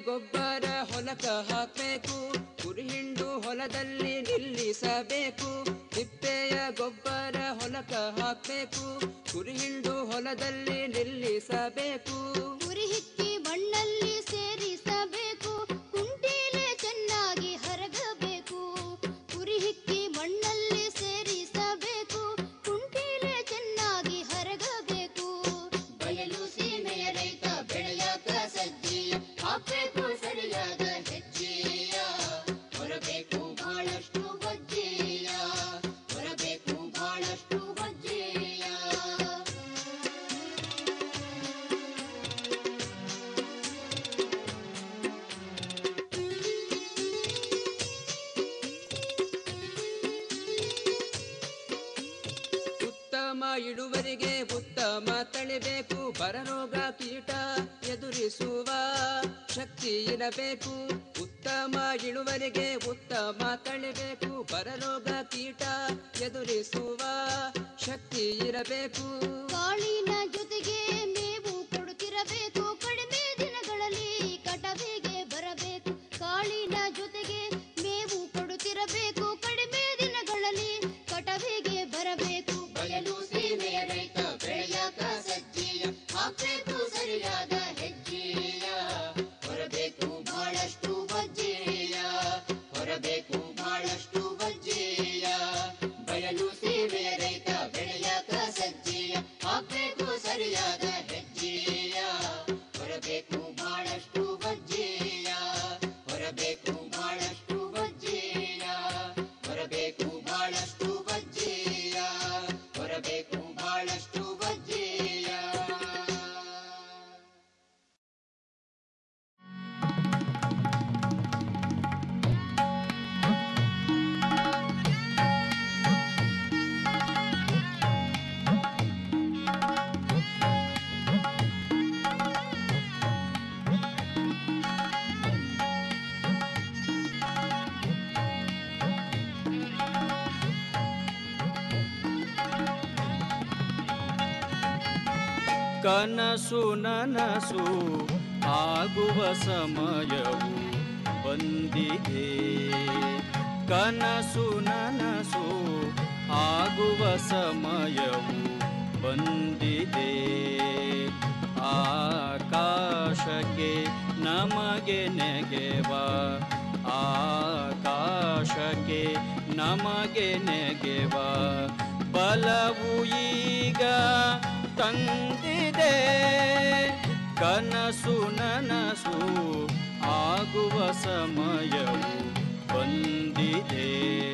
ಗೊಬ್ಬರ ಹೊಲಕ ಹಾಕಬೇಕು ಕುರಿ ಹಿಂಡು ಹೊಲದಲ್ಲಿ ನಿಲ್ಲಿಸಬೇಕು ತಿಪ್ಪೆಯ ಗೊಬ್ಬರ ಹೊಲಕ ಹಾಕಬೇಕು ಕುರಿ ಹಿಂಡು ಹೊಲದಲ್ಲಿ ನಿಲ್ಲಿಸಬೇಕು ಕುರಿ ಹಿಕ್ಕಿ ಮಣ್ಣಲ್ಲಿ ಸೇರಿಸಬೇಕು ಕುಂಟೀಲೆ ಚೆನ್ನಾಗಿ ಹರಗಬೇಕು ಕುರಿ ಹಿಕ್ಕಿ ಮಣ್ಣಲ್ಲಿ ಸೇರಿಸಬೇಕು ಕುಂಟೀಲೆ ಚೆನ್ನಾಗಿ ಹರಗಬೇಕು ಬಯಲು ಸೀಮೆಯ ರೈತ ಬೆಳೆಯಾಕ ಸಜ್ಜಿಯ ಹಾಕ್ಬೇಕು ಸರಿಯಾದ ಹೆಜ್ಜೆಯ ಹೊರಬೇಕು ಬಹಳಷ್ಟು ಬಜ್ಜೆಯ ಹೊರಬೇಕು ಬಹಳಷ್ಟು ಬಜ್ಜೆಯ ಉತ್ತಮ ಇಳುವರಿಗೆ ಉತ್ತಮ ತಳಿಬೇಕು ಬರರೋಗ ಕೀಟ ಎದುರಿಸುವ ಶಕ್ತಿ ಇರಬೇಕು ಉತ್ತಮ ಇಳುವರಿಗೆ ಉತ್ತಮ ತಳಿಬೇಕು ಬರರೋಗ ಕೀಟ ಎದುರಿಸುವ ಶಕ್ತಿ ಇರಬೇಕು ಕಾಳಿನ ಜೊತೆಗೆ ಮೇವು ಕೊಡುತ್ತಿರಬೇಕು ಕಡಿಮೆ ದಿನಗಳಲ್ಲಿ ಕಟವಿಗೆ ಬರಬೇಕು ಕಾಳಿನ ಜೊತೆಗೆ ಮೇವು ಕೊಡುತ್ತಿರಬೇಕು ಕಡಿಮೆ ದಿನಗಳಲ್ಲಿ ಕಟವಿಗೆ ಬರಬೇಕು ಬಯಲು ಸೀಮೆಯ ರೈತ ಬೆಳೆಯಾಕ ಸಜ್ಜಿಯ ಹಾಕಬೇಕು ಸರಿಯಾದ ಹೆಜ್ಜೆಯ ಹೊರಬೇಕು ಬಹಳಷ್ಟು ಬಜ್ಜೆಯ ಹೊರಬೇಕು ಬಹಳಷ್ಟು ಬಜ್ಜೆಯ ಬಯಲು ಸೀಮೆಯ ರೈತ ಬೆಳೆಯಾಕ ಸಜ್ಜಿಯ ಹಾಕಬೇಕು ಸರಿಯಾದ ಹೆಜ್ಜೆಯ ಹೊರಬೇಕು ಬಹಳಷ್ಟು ಬಜ್ಜೆಯ ಹೊರಬೇಕು ಬಹಳಷ್ಟು ಬಜ್ಜೆಯ ಹೊರಬೇಕು ಬಹಳಷ್ಟು ಬಜ್ಜೆಯ ಹೊರಬೇಕು ಬಹಳಷ್ಟು ಬಜ್ಜೆಯ ಕನಸು ನನಸು ಆಗುವ ಸಮಯವು ಬಂದಿದೆ ಕನಸು ನನಸು ಆಗುವ ಸಮಯವು ಬಂದಿದೆ ಆಕಾಶಕ್ಕೆ ನಮಗೆ ನೆಗೆವ ಆಕಾಶಕ್ಕೆ ನಮಗೆ ನೆಗೆವ ಬಲವು ಈಗ ತಂದಿದೆ ಕನಸು ನನಸು ಆಗುವ ಸಮಯವು ಬಂದಿದೆ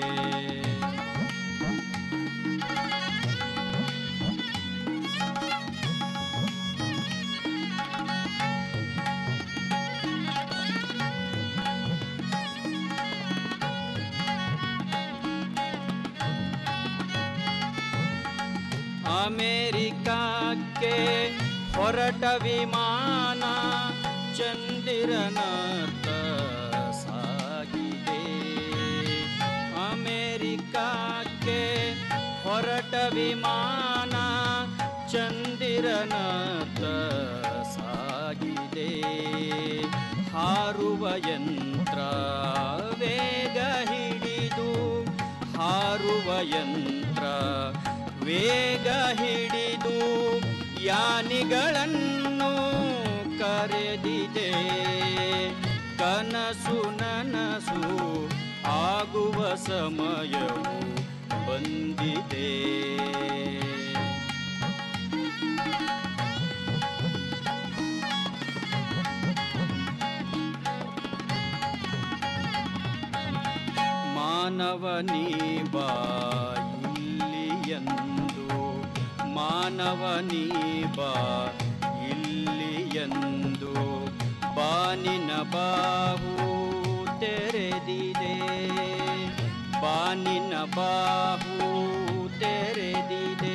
ಅಮೇರಿಕಕ್ಕೆ ಹೊರಟ ವಿಮಾನ ಚಂದಿರನತ್ತ ಸಾಗಿದೆ ಅಮೇರಿಕಕ್ಕೆ ಹೊರಟ ವಿಮಾನ ಚಂದಿರನತ್ತ ಸಾಗಿದೆ ಹಾರುವ ಯಂತ್ರ ವೇಗ ಹಿಡಿದು ಹಾರುವ ಯಂತ್ರ ವೇಗ ಹಿಡಿದು ಯಾನಿಗಳನ್ನು ಕರೆದಿದೆ ಕನಸು ನನಸು ಆಗುವ ಸಮಯವು ಬಂದಿದೆ ಮಾನವನೀ ಬಾ ಇಲ್ಲಿಯಂದು ಮಾನವನೀ ಬಾ ಇಲ್ಲಿಯಂದು ಬಾನಿನ ಬಾಹು ತೆರೆದಿದೆ ಬಾನಿನ ಬಾಹು ತೆರೆದಿದೆ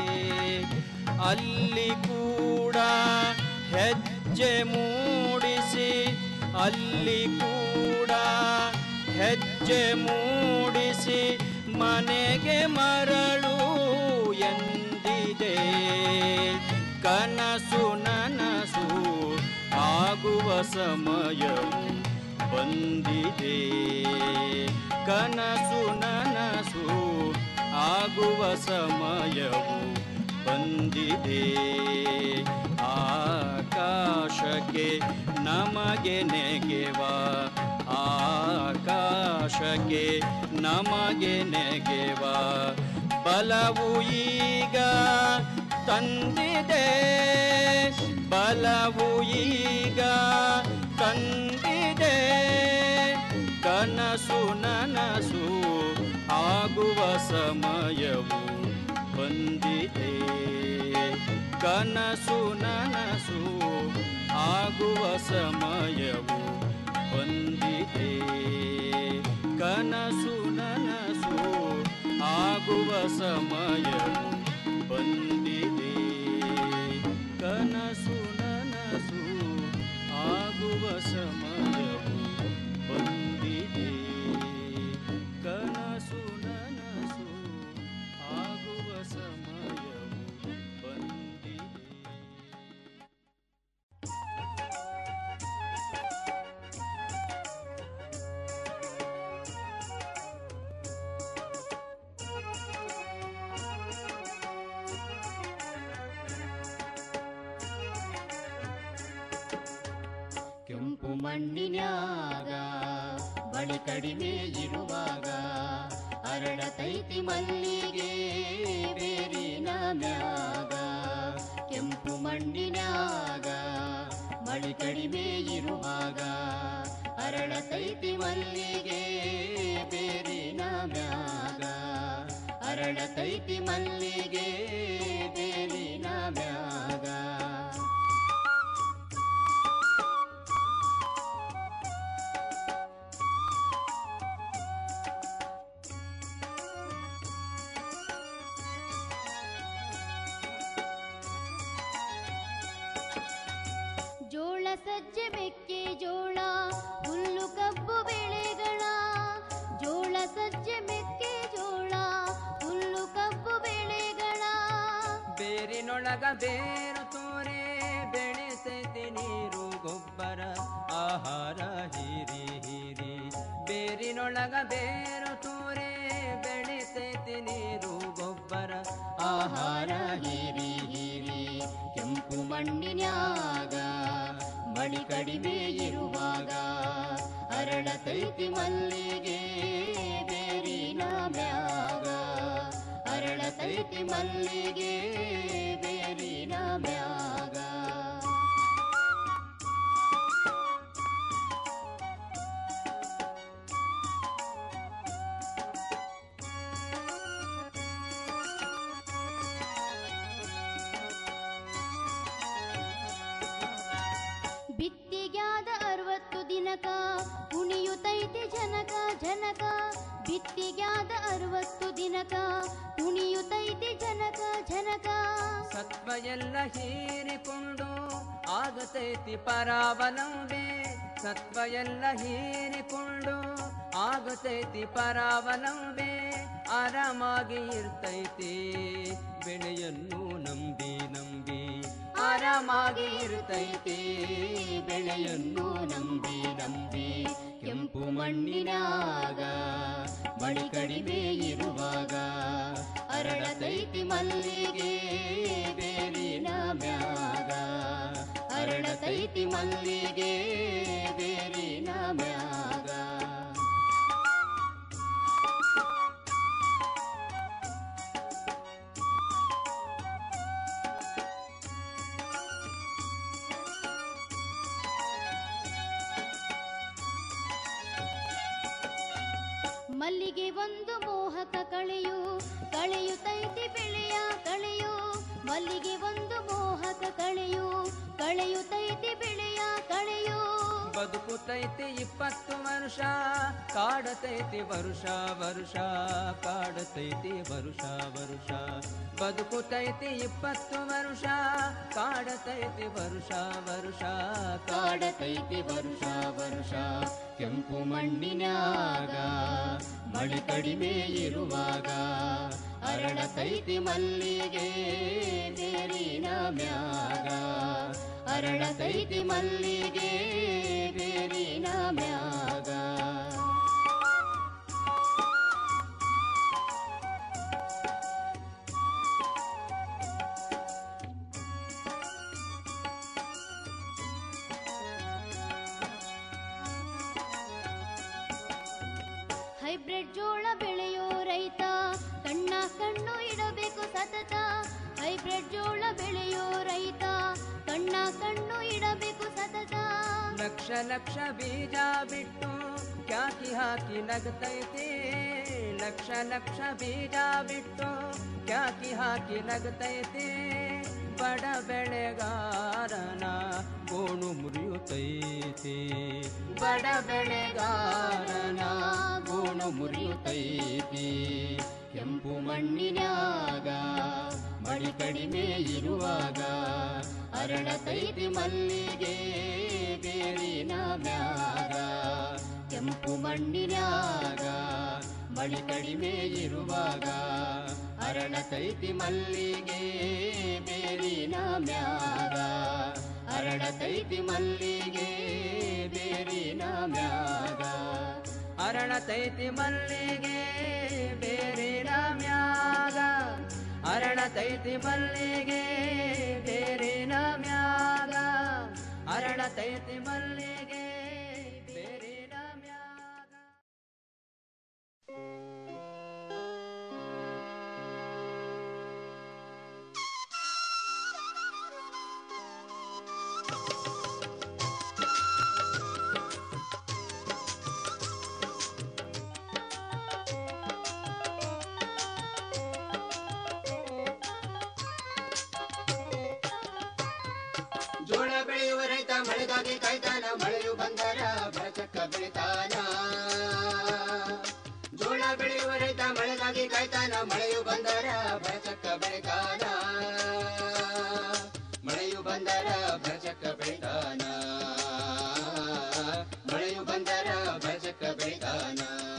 ಅಲ್ಲಿ ಕೂಡ ಹೆಜ್ಜೆ ಮೂಡಿಸಿ ಅಲ್ಲಿ ಕೂಡ ಹೆಜ್ಜೆ ಮೂಡಿಸಿ ಮನೆಗೆ ಮರಳು ಎಂದಿದೆ ಕನಸು ನನಸು ಆಗುವ ಸಮಯವು ಬಂದಿದೆ ಕನಸು ನನಸು ಆಗುವ ಸಮಯವು ಬಂದಿದೆ ಆಕಾಶಕ್ಕೆ ನಮಗೆ ನೆಗೆವ ಆಕಾಶಕ್ಕೆ ನಮಗೆ ನೆಗೆವ ಬಲವು ಈಗ ತಂದಿದೆ ಬಲವು ಈಗ ತಂದಿದೆ ಕನಸು ನನಸು ಆಗುವ ಸಮಯವು ಬಂದಿದೆ ಕನಸು ನನಸು ಆಗುವ ಸಮಯವು ಬಂದಿದೆ ಕನಸು ನನಸು ಆಗುವ ಸಮಯವು ಬಂದಿದೆ ಕನಸು ನನಸು ಆಗುವ ಸಮಯವು ಬಂದಿದೆ ಕನಸು ನನಸು ಆಗುವ ಸಮಯವು ಬಂದಿದೆ ಕೆಂಪು ಮಣ್ಣಿನ್ಯಾಗ ಬಳಿ ಕಡಿಮೆ ಇರುವಾಗ ಅರಳತೈತಿ ಮಲ್ಲಿಗೆ ಬೇರಿನ ಮ್ಯಾಗ ಕೆಂಪು ಮಣ್ಣಿನ್ಯಾಗ ಮಳಿ ಕಡಿಮೆ ಇರುವಾಗ ಅರಳತೈತಿ ಮಲ್ಲಿಗೆ ಬೇರಿನ ಮ್ಯಾಗ ಅರಳತೈತಿ ಮಲ್ಲಿಗೆ ಬೇರಿನ ಮ್ಯಾಗ ಜೋಳ ಸಜ್ಜೆ ಮೆಕ್ಕೆ ಜೋಳ ಹುಲ್ಲು ಕಬ್ಬು ಬೆಳೆಗಳ ಜೋಳ ಸಜ್ಜೆ ಮೆಕ್ಕೆ ಜೋಳ ಹುಲ್ಲು ಕಬ್ಬು ಬೆಳೆಗಳ ಬೇರಿನೊಳಗ ಬೇರು ತೋರೆ ಬೆಳೆಸೈತಿ ನೀರು ಗೊಬ್ಬರ ಆಹಾರ ಹೀರಿ ಹೀರಿ ಬೇರಿನೊಳಗ ಬೇರು ತೋರೆ ಬೆಳೆಸೈತಿ ನೀರು ಗೊಬ್ಬರ ಆಹಾರ ಹೀರಿ ಹೀರಿ ಕೆಂಪು ಮಣ್ಣಿನ್ಯಾಗ ಮಳಿ ಕಡಿಮೆ ಇರುವಾಗ ಅರಳತೈತಿ ಮಲ್ಲಿಗೆ ಬೇರಿನ ಮ್ಯಾಗ ಅರಳತೈತಿ ಮಲ್ಲಿಗೆ ಬೇರಿನ ಮ್ಯಾಗ ಬಿತ್ತಿಗ್ಯಾದ ಅರವತ್ತು ದಿನಕ ಕುಣಿಯುತ್ತೈತಿ ಜನಕ ಜನಕ ಬಿತ್ತಿಗ್ಯಾದ ಅರವತ್ತು ದಿನಕ ಕುಣಿಯುತ್ತೈತಿ ಜನಕ ಜನಕ ಸತ್ವ ಎಲ್ಲ ಹೀರಿಕೊಂಡು ಆಗತೈತಿ ಪರಾವಲಂಬೆ ಸತ್ವ ಎಲ್ಲ ಹೀರಿಕೊಂಡು ಆಗತೈತಿ ಪರಾವಲಂಬೆ ಆರಾಮಾಗಿ ಇರ್ತೈತಿ ಬೆಳೆಯನ್ನು ನಂಬಿ ನಂಬಿ ಆರಾಮಾಗಿ ಇರ್ತೈತಿ ಬೆಳೆಯನ್ನು ನಂಬಿ ನಂಬಿ ಕೆಂಪು ಮಣ್ಣಿನಾಗ ಮಳಿ ಕಡಿಮೆ ಇರುವಾಗ ಅರಳತೈತಿ ಮಲ್ಲಿಗೆ ಬೇರಿನ ಮ್ಯಾಗ ಅರಳತೈತಿ ಮಲ್ಲಿಗೆ ಬೇರಿನ ಮ್ಯಾಗ ಮಲ್ಲಿಗೆ ಒಂದು ಮೋಹಕ ಕಳೆಯು ಕಳೆಯುತ್ತೈತಿ ಬೆಳೆಯ ಕಳೆಯು ಮಲ್ಲಿಗೆ ಒಂದು ಮೋಹಕ ಕಳೆಯು ಕಳೆಯುತ್ತೈತಿ ಬೆಳೆಯ ಕಳೆಯು ಬದುಕುತೈತಿ ಇಪ್ಪತ್ತು ವರ್ಷ ಕಾಡತೈತಿ ವರುಷ ವರುಷ ಕಾಡತೈತಿ ವರುಷ ವರುಷ ಬದುಕುತೈತಿ ಇಪ್ಪತ್ತು ವರ್ಷ ಕಾಡತೈತಿ ವರುಷ ವರುಷ ಕಾಡತೈತಿ ವರುಷ ವರುಷ ಕೆಂಪು ಮಣ್ಣಿನ್ಯಾಗ ಮಳಿ ಕಡಿಮೆ ಇರುವಾಗ ಅರಳ ಅರಳತೈತಿ ಮಲ್ಲಿಗೆ ಬೇರಿನ ಮ್ಯಾಗ ಅರಳತೈತಿ ಮಲ್ಲಿಗೆ ಬೇರಿನ ಮ್ಯಾಗ ಹೈಬ್ರಿಡ್ ಜೋಳ ಬೆಳೆಯೋ ರೈತ ಕಣ್ಣ ಕಣ್ಣು ಇಡಬೇಕು ಸತತ ಹೈಬ್ರಿಡ್ ಜೋಳ ಬೆಳೆಯೋ ರೈತ ಕಣ್ಣ ಕಣ್ಣು ಇಡಬೇಕು ಸತತ ಲಕ್ಷ ಲಕ್ಷ ಬೀಜ ಬಿಟ್ಟು ಕ್ಯಾಕಿ ಹಾಕಿ ನಗತೈತಿ ಲಕ್ಷ ಲಕ್ಷ ಬೀಜ ಬಿಟ್ಟು ಕ್ಯಾಕಿ ಹಾಕಿ ನಗತೈತಿ ಬಡ ಬೆಳೆಗಾರನ ಗೋಣು ಮುರಿಯುತ್ತೈತಿ ಬಡ ಬೆಳೆಗಾರನ ಗೋಣು ಮುರಿಯುತ್ತೈತಿ ಕೆಂಪು ಮಣ್ಣಿನ್ಯಾಗ ಮಳಿ ಕಡಿಮೆ ಇರುವಾಗ ಅರಳತೈತಿ ಮಲ್ಲಿಗೆ ಬೇರಿನ ಮ್ಯಾಗ ಕೆಂಪು ಮಣ್ಣಿನ್ಯಾಗ ಮಳಿ ಕಡಿಮೆ ಇರುವಾಗ ಅರಳತೈತಿ ಮಲ್ಲಿಗೆ ಬೇರಿನ ಮ್ಯಾಗ ಅರಳತೈತಿ ಮಲ್ಲಿಗೆ ಬೇರಿನ ಮ್ಯಾಗ ಅರಳತೈತಿ ಮಲ್ಲಿಗೆ ಬೇರಿನ ಮ್ಯಾಗ ಅರಳತೈತಿ ಮಲ್ಲಿಗೆ ಬೇರಿನ ಮ್ಯಾಗ ಅರಳತೈತಿ ಮಲ್ಲಿಗೆ ಬೇರಿನ ಮ್ಯಾಗ ಜೋಳ ಬೆಳೆಯುವ ರೈತ ಮಳೆಗಾಗಿ ಕಾಯ್ತಾನ ಮಳೆಯು ಬಂದರ ಬರಚಕ್ಕ ಬೆಳಿತಾನ ಜೋಳ ಬೆಳೆಯುವ ರೈತ ಮಳೆಗಾಗಿ ಕಾಯ್ತಾನ ಮಳೆಯು ಬಂದರ ಬರಚಕ್ಕ ಬೆಳಿತಾನ ಮಳೆಯು ಬಂದರ ಬರಚಕ್ಕ ಬೆಳಿತಾನ ಮಳೆಯು ಬಂದರ ಬರಚಕ್ಕ ಬೆಳಿತಾನ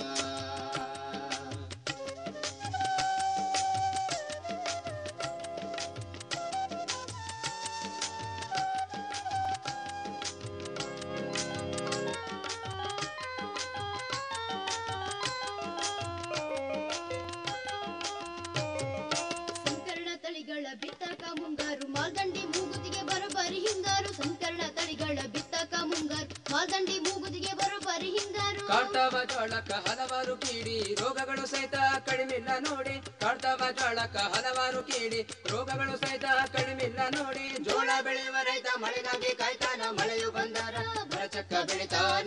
ಸಂಕರಣ ತಳಿಗಳ ಬಿತ್ತಕ ಮುಂಗಾರು ಮಾಲ್ದಂಡಿ ಮೂಗುತಿಗೆ ಬರೋಬ್ಬರಿ ಹಿಂಗಾರು ಸಂಕರಣ ತಳಿಗಳ ಬಿತ್ತಕ ಮುಂಗಾರು ಮಾಲ್ದಂಡಿ ಮೂಗುತಿಗೆ ಬರೋಬ್ಬರಿ ಹಿಂಗಾರು ಕಾಡ್ತಾವ ಜೋಳಕ್ಕ ಹಲವಾರು ಕೀಡಿ ರೋಗಗಳು ಸಹಿತ ಕಡಿಮಿಲ್ಲ ನೋಡಿ ಕಾಡ್ತಾವ ಜೋಳಕ್ಕ ಹಲವಾರು ಕೀಡಿ ರೋಗಗಳು ಸಹಿತ ಕಡಿಮಿಲ್ಲ ನೋಡಿ ಜೋಳ ಬೆಳೆಯುವ ರೈತ ಮಳೆಗಾಗಿ ಕಾಯ್ತಾನ ಮಳೆಯು ಬಂದರ ಭರಚಕ್ಕ ಬೆಳಿತಾನ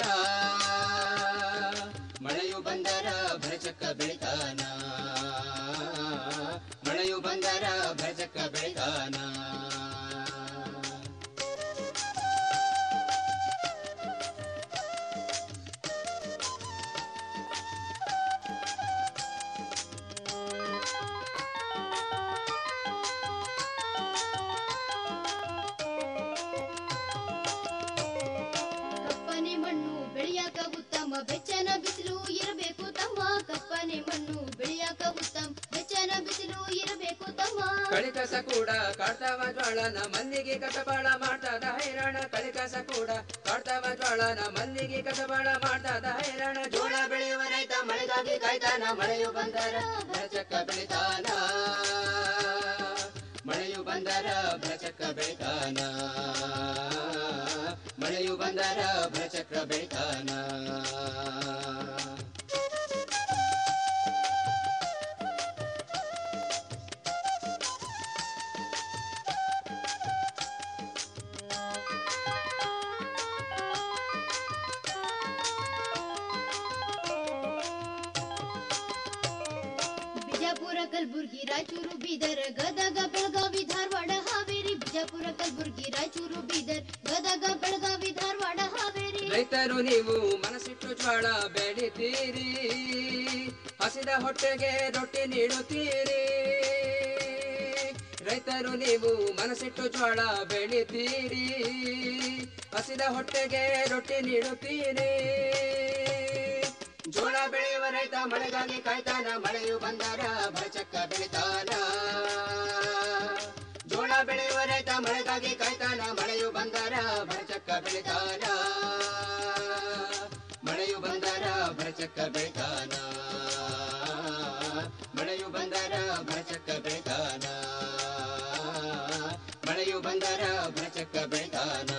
ಮಳೆಯು ಬಂದರ ಭರಚಕ್ಕ ಬೆಳಿತಾನ ಮಳೆಯು ಬಂದರ ಭರಚಕ್ಕ ಬೆಳಿತಾನ ಕಪ್ಪನೆ ಮಣ್ಣು ಬೆಳೆಯಾಕ ಉತ್ತಮ ಬೆಚ್ಚನ ಬಿಸಿಲು ಇರಬೇಕು ತಮ್ಮ ಕಪ್ಪನೆ ಮಣ್ಣು ಬೆಳೆಯಾಕ ಉತ್ತಮ ಬೆಚ್ಚನ ಬಿಸಿಲು ಇರಬೇಕು ತಮ್ಮ ಕಳಿಕಸ ಕೂಡ ಕಾಡ್ತಾವ ಜ್ವಾಳನ ಮಲ್ಲಿಗೆ ಕಸಬಾಳ ಮಾಡ್ತಾದ ಹೈರಾಣ ಕಳಿಕಸ ಕೂಡ ಕಾಡ್ತಾವ ಜ್ವಾಳನ ಮಲ್ಲಿಗೆ ಕಸಬಾಳ ಮಾಡ್ತಾದ ಹೈರಾಣ ಜೋಳ ಬೆಳೆಯುವ ರೈತ ಮಳೆಗಾಗಿ ಕಾಯ್ತಾನ ಮಳೆಯು ಬಂದರ ಭರಚಕ್ಕ ಬೆಳಿತಾನ ಮಳೆಯು ಬಂದರ ಭರಚಕ್ಕ ಬೆಳಿತಾನ ಮಳೆಯು ಬಂದರ ಭರಚಕ್ರ ಬೆಳಿತಾನ ಬಿಜಾಪುರ ಕಲಬುರ್ಗಿ ರಾಯಚೂರು ಬೀದರ್ ಗದಗ ಬೆಳಗಾವಿ ಧಾರವಾಡ ಹಾವೇರಿ ಬಿಜಾಪುರ ಕಲಬುರ್ಗಿ ರಾಯಚೂರು ಬೀದರ್ ಗದಗ ಬೆಳಗಾವಿ ಧಾರವಾಡ ಹಾವೇರಿ ರೈತರು ನೀವು ಮನಸ್ಸಿಟ್ಟು ಜ್ವಾಳ ಬೆಳಿತೀರಿ ಹಸಿದ ಹೊಟ್ಟೆಗೆ ರೊಟ್ಟಿ ನೀಡುತ್ತೀರಿ ರೈತರು ನೀವು ಮನಸ್ಸಿಟ್ಟು ಜ್ವಾಳ ಬೆಳಿತೀರಿ ಹಸಿದ ಹೊಟ್ಟೆಗೆ ರೊಟ್ಟಿ ನೀಡುತ್ತೀರಿ ಜೋಳ ಬೆಳೆಯುವ ರೈತ ಮಳೆಗಾಗಿ ಕಾಯ್ತಾನ ಮಳೆಯು ಬಂದರ ಭರಚಕ್ಕ ಬೆಳಿತಾನ ಬೆಳಿತಾನ ಮಳೆಯು ಬಂದರ ಭರಚಕ್ಕ ಬೆಳಿತಾನ ಮಳೆಯು ಬಂದರ ಭರಚಕ್ಕ ಬೆಳಿತಾನ ಮಳೆಯು ಬಂದರ ಭರಚಕ್ಕ ಬೆಳಿತಾನ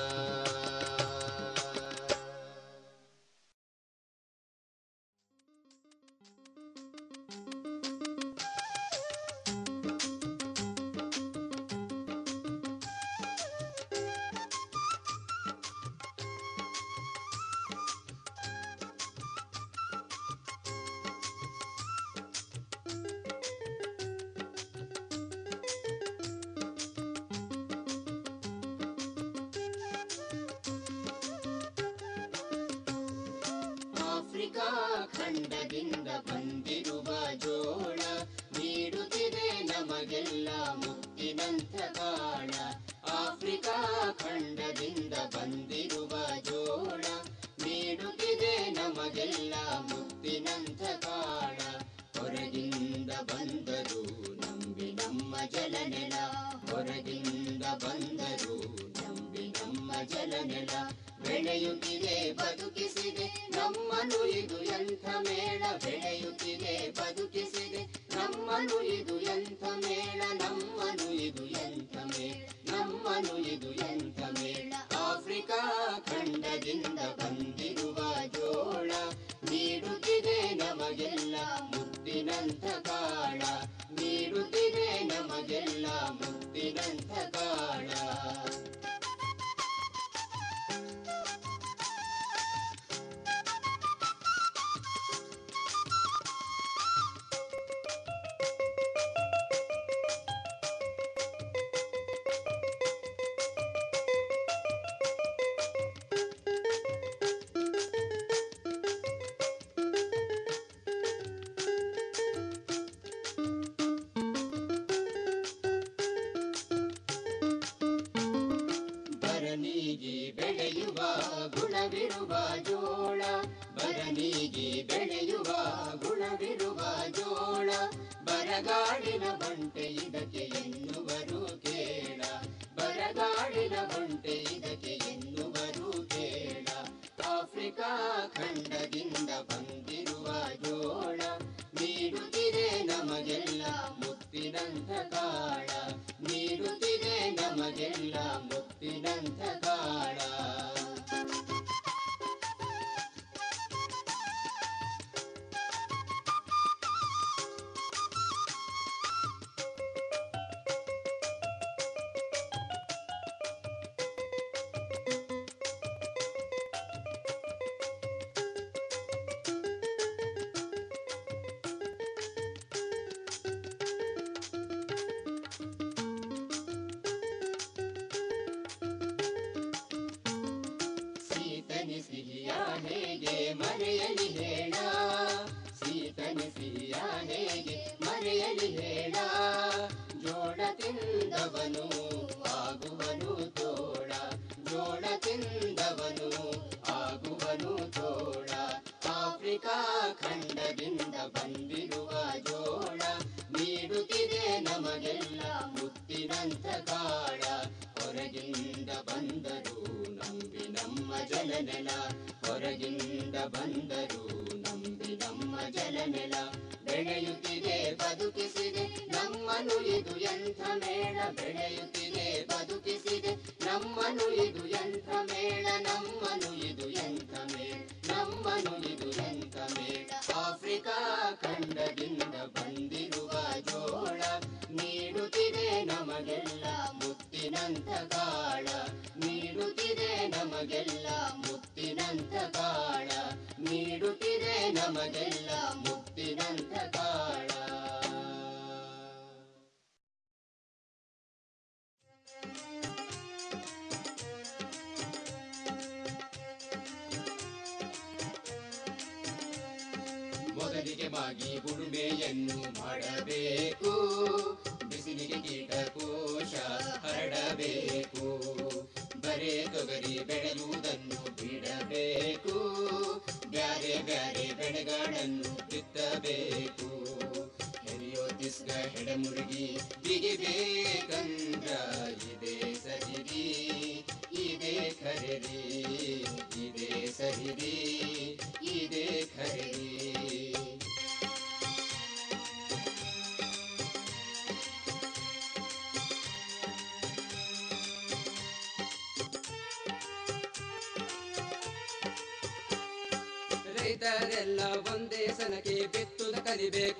ಆಫ್ರಿಕಾ ಖಂಡದಿಂದ ಬಂದಿರುವ ಜೋಳ ನೀಡುತ್ತಿದೆ ನಮಗೆಲ್ಲ ಮುತ್ತಿನಂಥ ಕಾಳ ಆಫ್ರಿಕಾ ಖಂಡದಿಂದ ಬಂದಿರುವ ಜೋಳ ನೀಡುತ್ತಿದೆ ನಮಗೆಲ್ಲ ಮುತ್ತಿನಂಥ ಕಾಳ ಹೊರಗಿಂದ ಬಂದರು ನಂಬಿ ನಮ್ಮ ಜಲನೆಲ ಹೊರಗಿಂದ ಬಂದರು ನಂಬಿ ನಮ್ಮ ಜಲನೆಲ ಬೆಳೆಯುತ್ತಿದೆ ಬದುಕಿಸಿದೆ ನಮ್ಮನು ಇದು ಎಂಥ ಮೇಳ ಬೆಳೆಯುತ್ತಿದೆ ಬದುಕಿಸಿದೆ ನಮ್ಮನು ಇದು ಎಂಥ ಮೇಳ ನಮ್ಮನು ಇದು ಎಂಥ ಮೇಳ ನಮ್ಮನು ಇದು ಎಂಥ ಮೇಳ ಆಫ್ರಿಕಾ ಖಂಡದಿಂದ ಬಂದಿರುವ ಜೋಳ ನೀಡುತ್ತಿದೆ ನಮಗೆಲ್ಲ ಮುತ್ತಿನಂಥ ಕಾಳ ನೀಡುತ್ತಿದೆ ನಮಗೆಲ್ಲ ಮುತ್ತಿನಂಥ ಕಾಳ ಬರನಿಗೆ ಬೆಳೆಯುವ ಗುಣವಿರುವ ಜೋಳ ಬರನಿಗೆ ಬೆಳೆಯುವ ಗುಣವಿರುವ ಜೋಳ ಬರಗಾಡಿನ ಬಂಟೆ ಇದಕ್ಕೆ ಎನ್ನುವರು ಕೇಳ ಬರಗಾಡಿನ ಬಂಟೆ ಇದಕ್ಕೆ ಎನ್ನುವರು ಕೇಳ ಆಫ್ರಿಕಾ ಖಂಡದಿಂದ ಬಂದಿರುವ ಜೋಳ ನೀಡುತ್ತಿದೆ ನಮಗೆಲ್ಲ ಮುತ್ತಿನಂಥ ಕಾಳ ನೀಡುತ್ತಿದೆ ನಮಗೆಲ್ಲ ಮುತ್ತಿನಂಥ ಕಾಳ ಸೀತನಿ ಸಿಹಿಯ ಹೇಗೆ ಮರೆಯಲಿ ಹೇಳ ಸೀತನಿ ಸಿಹಿಯ ಹೇಗೆ ಮರೆಯಲಿ ಹೇಳ ಜೋಳ ತಿಂದವನು ಆಗುವನು ತೋಳ ಜೋಳ ತಿಂದವನು ಆಗುವನು ತೋಳ ಆಫ್ರಿಕಾ ಖಂಡದಿಂದ ಬಂದಿರುವ ಜೋಳ ನೀಡುತ್ತಿದೆ ನಮಗೆಲ್ಲ ಮುತ್ತಿನಂಥ ಕಾಳ ಹೊರಗಿಂದ ಬಂದರು ನಂಬಿ ನಮ್ಮ ಜಲನೆಲ ಹೊರಗಿಂದ ಬಂದರು ನಂಬಿ ನಮ್ಮ ಜಲನೆಲ ಬೆಳೆಯುತ್ತಿದೆ ಬದುಕಿಸಿದೆ ನಮ್ಮನು ಇದು ಎಂಥ ಮೇಳ ಬೆಳೆಯುತ್ತಿದೆ ಬದುಕಿಸಿದೆ ನಮ್ಮನು ಇದು ಎಂಥ ಮೇಳ ನಮ್ಮನು ಇದು ಎಂಥ ಮೇಳ ನಮ್ಮನು ಇದು ಎಂಥ ಮೇಳ ಆಫ್ರಿಕಾ ಖಂಡದಿಂದ ಬಂದಿರುವ ಜೋಳ ನೀಡುತ್ತಿದೆ ನಮಗೆಲ್ಲ ಮುತ್ತಿನಂಥ ಕಾಳ ನೀಡುತ್ತಿದೆ ನಮಗೆಲ್ಲ ಮುತ್ತಿನಂಥ ಕಾಳ ನೀಡುತ್ತಿದೆ ನಮಗೆಲ್ಲ ಮುತ್ತಿನಂಥ ಕಾಳ ಮೊದಲಿಗೆ ಮಾಗಿ ಉಳುಮೆಯನ್ನು ಮಾಡಬೇಕು ಬಿಸಿಲಿಗೆ ಕೀಟಕೋಶ ಹರಡಬೇಕು ಬರೇ ತೊಗರಿ ಬೆಳೆಯುವುದನ್ನು ಬಿಡಬೇಕು ಬ್ಯಾರೆ ಬ್ಯಾರೆ ಬೆಳೆಗಳನ್ನು ಬಿತ್ತಬೇಕು ಹೆರಿಯೋ ತಿಸ್ಗ ಎಡೆಮುರುಗಿ ಬಿಗಿಬೇಕಂದ್ರ ಇದೇ ಸರಿರಿ ಇದೇ ಖರೀರಿ ಇದೇ ಸರಿರಿ ಇದೇ ಖರೀರಿ ರೈತರೆಲ್ಲ ಒಂದೇ ಸನಕ್ಕೆ ಬಿತ್ತುದ ಕಲಿಬೇಕು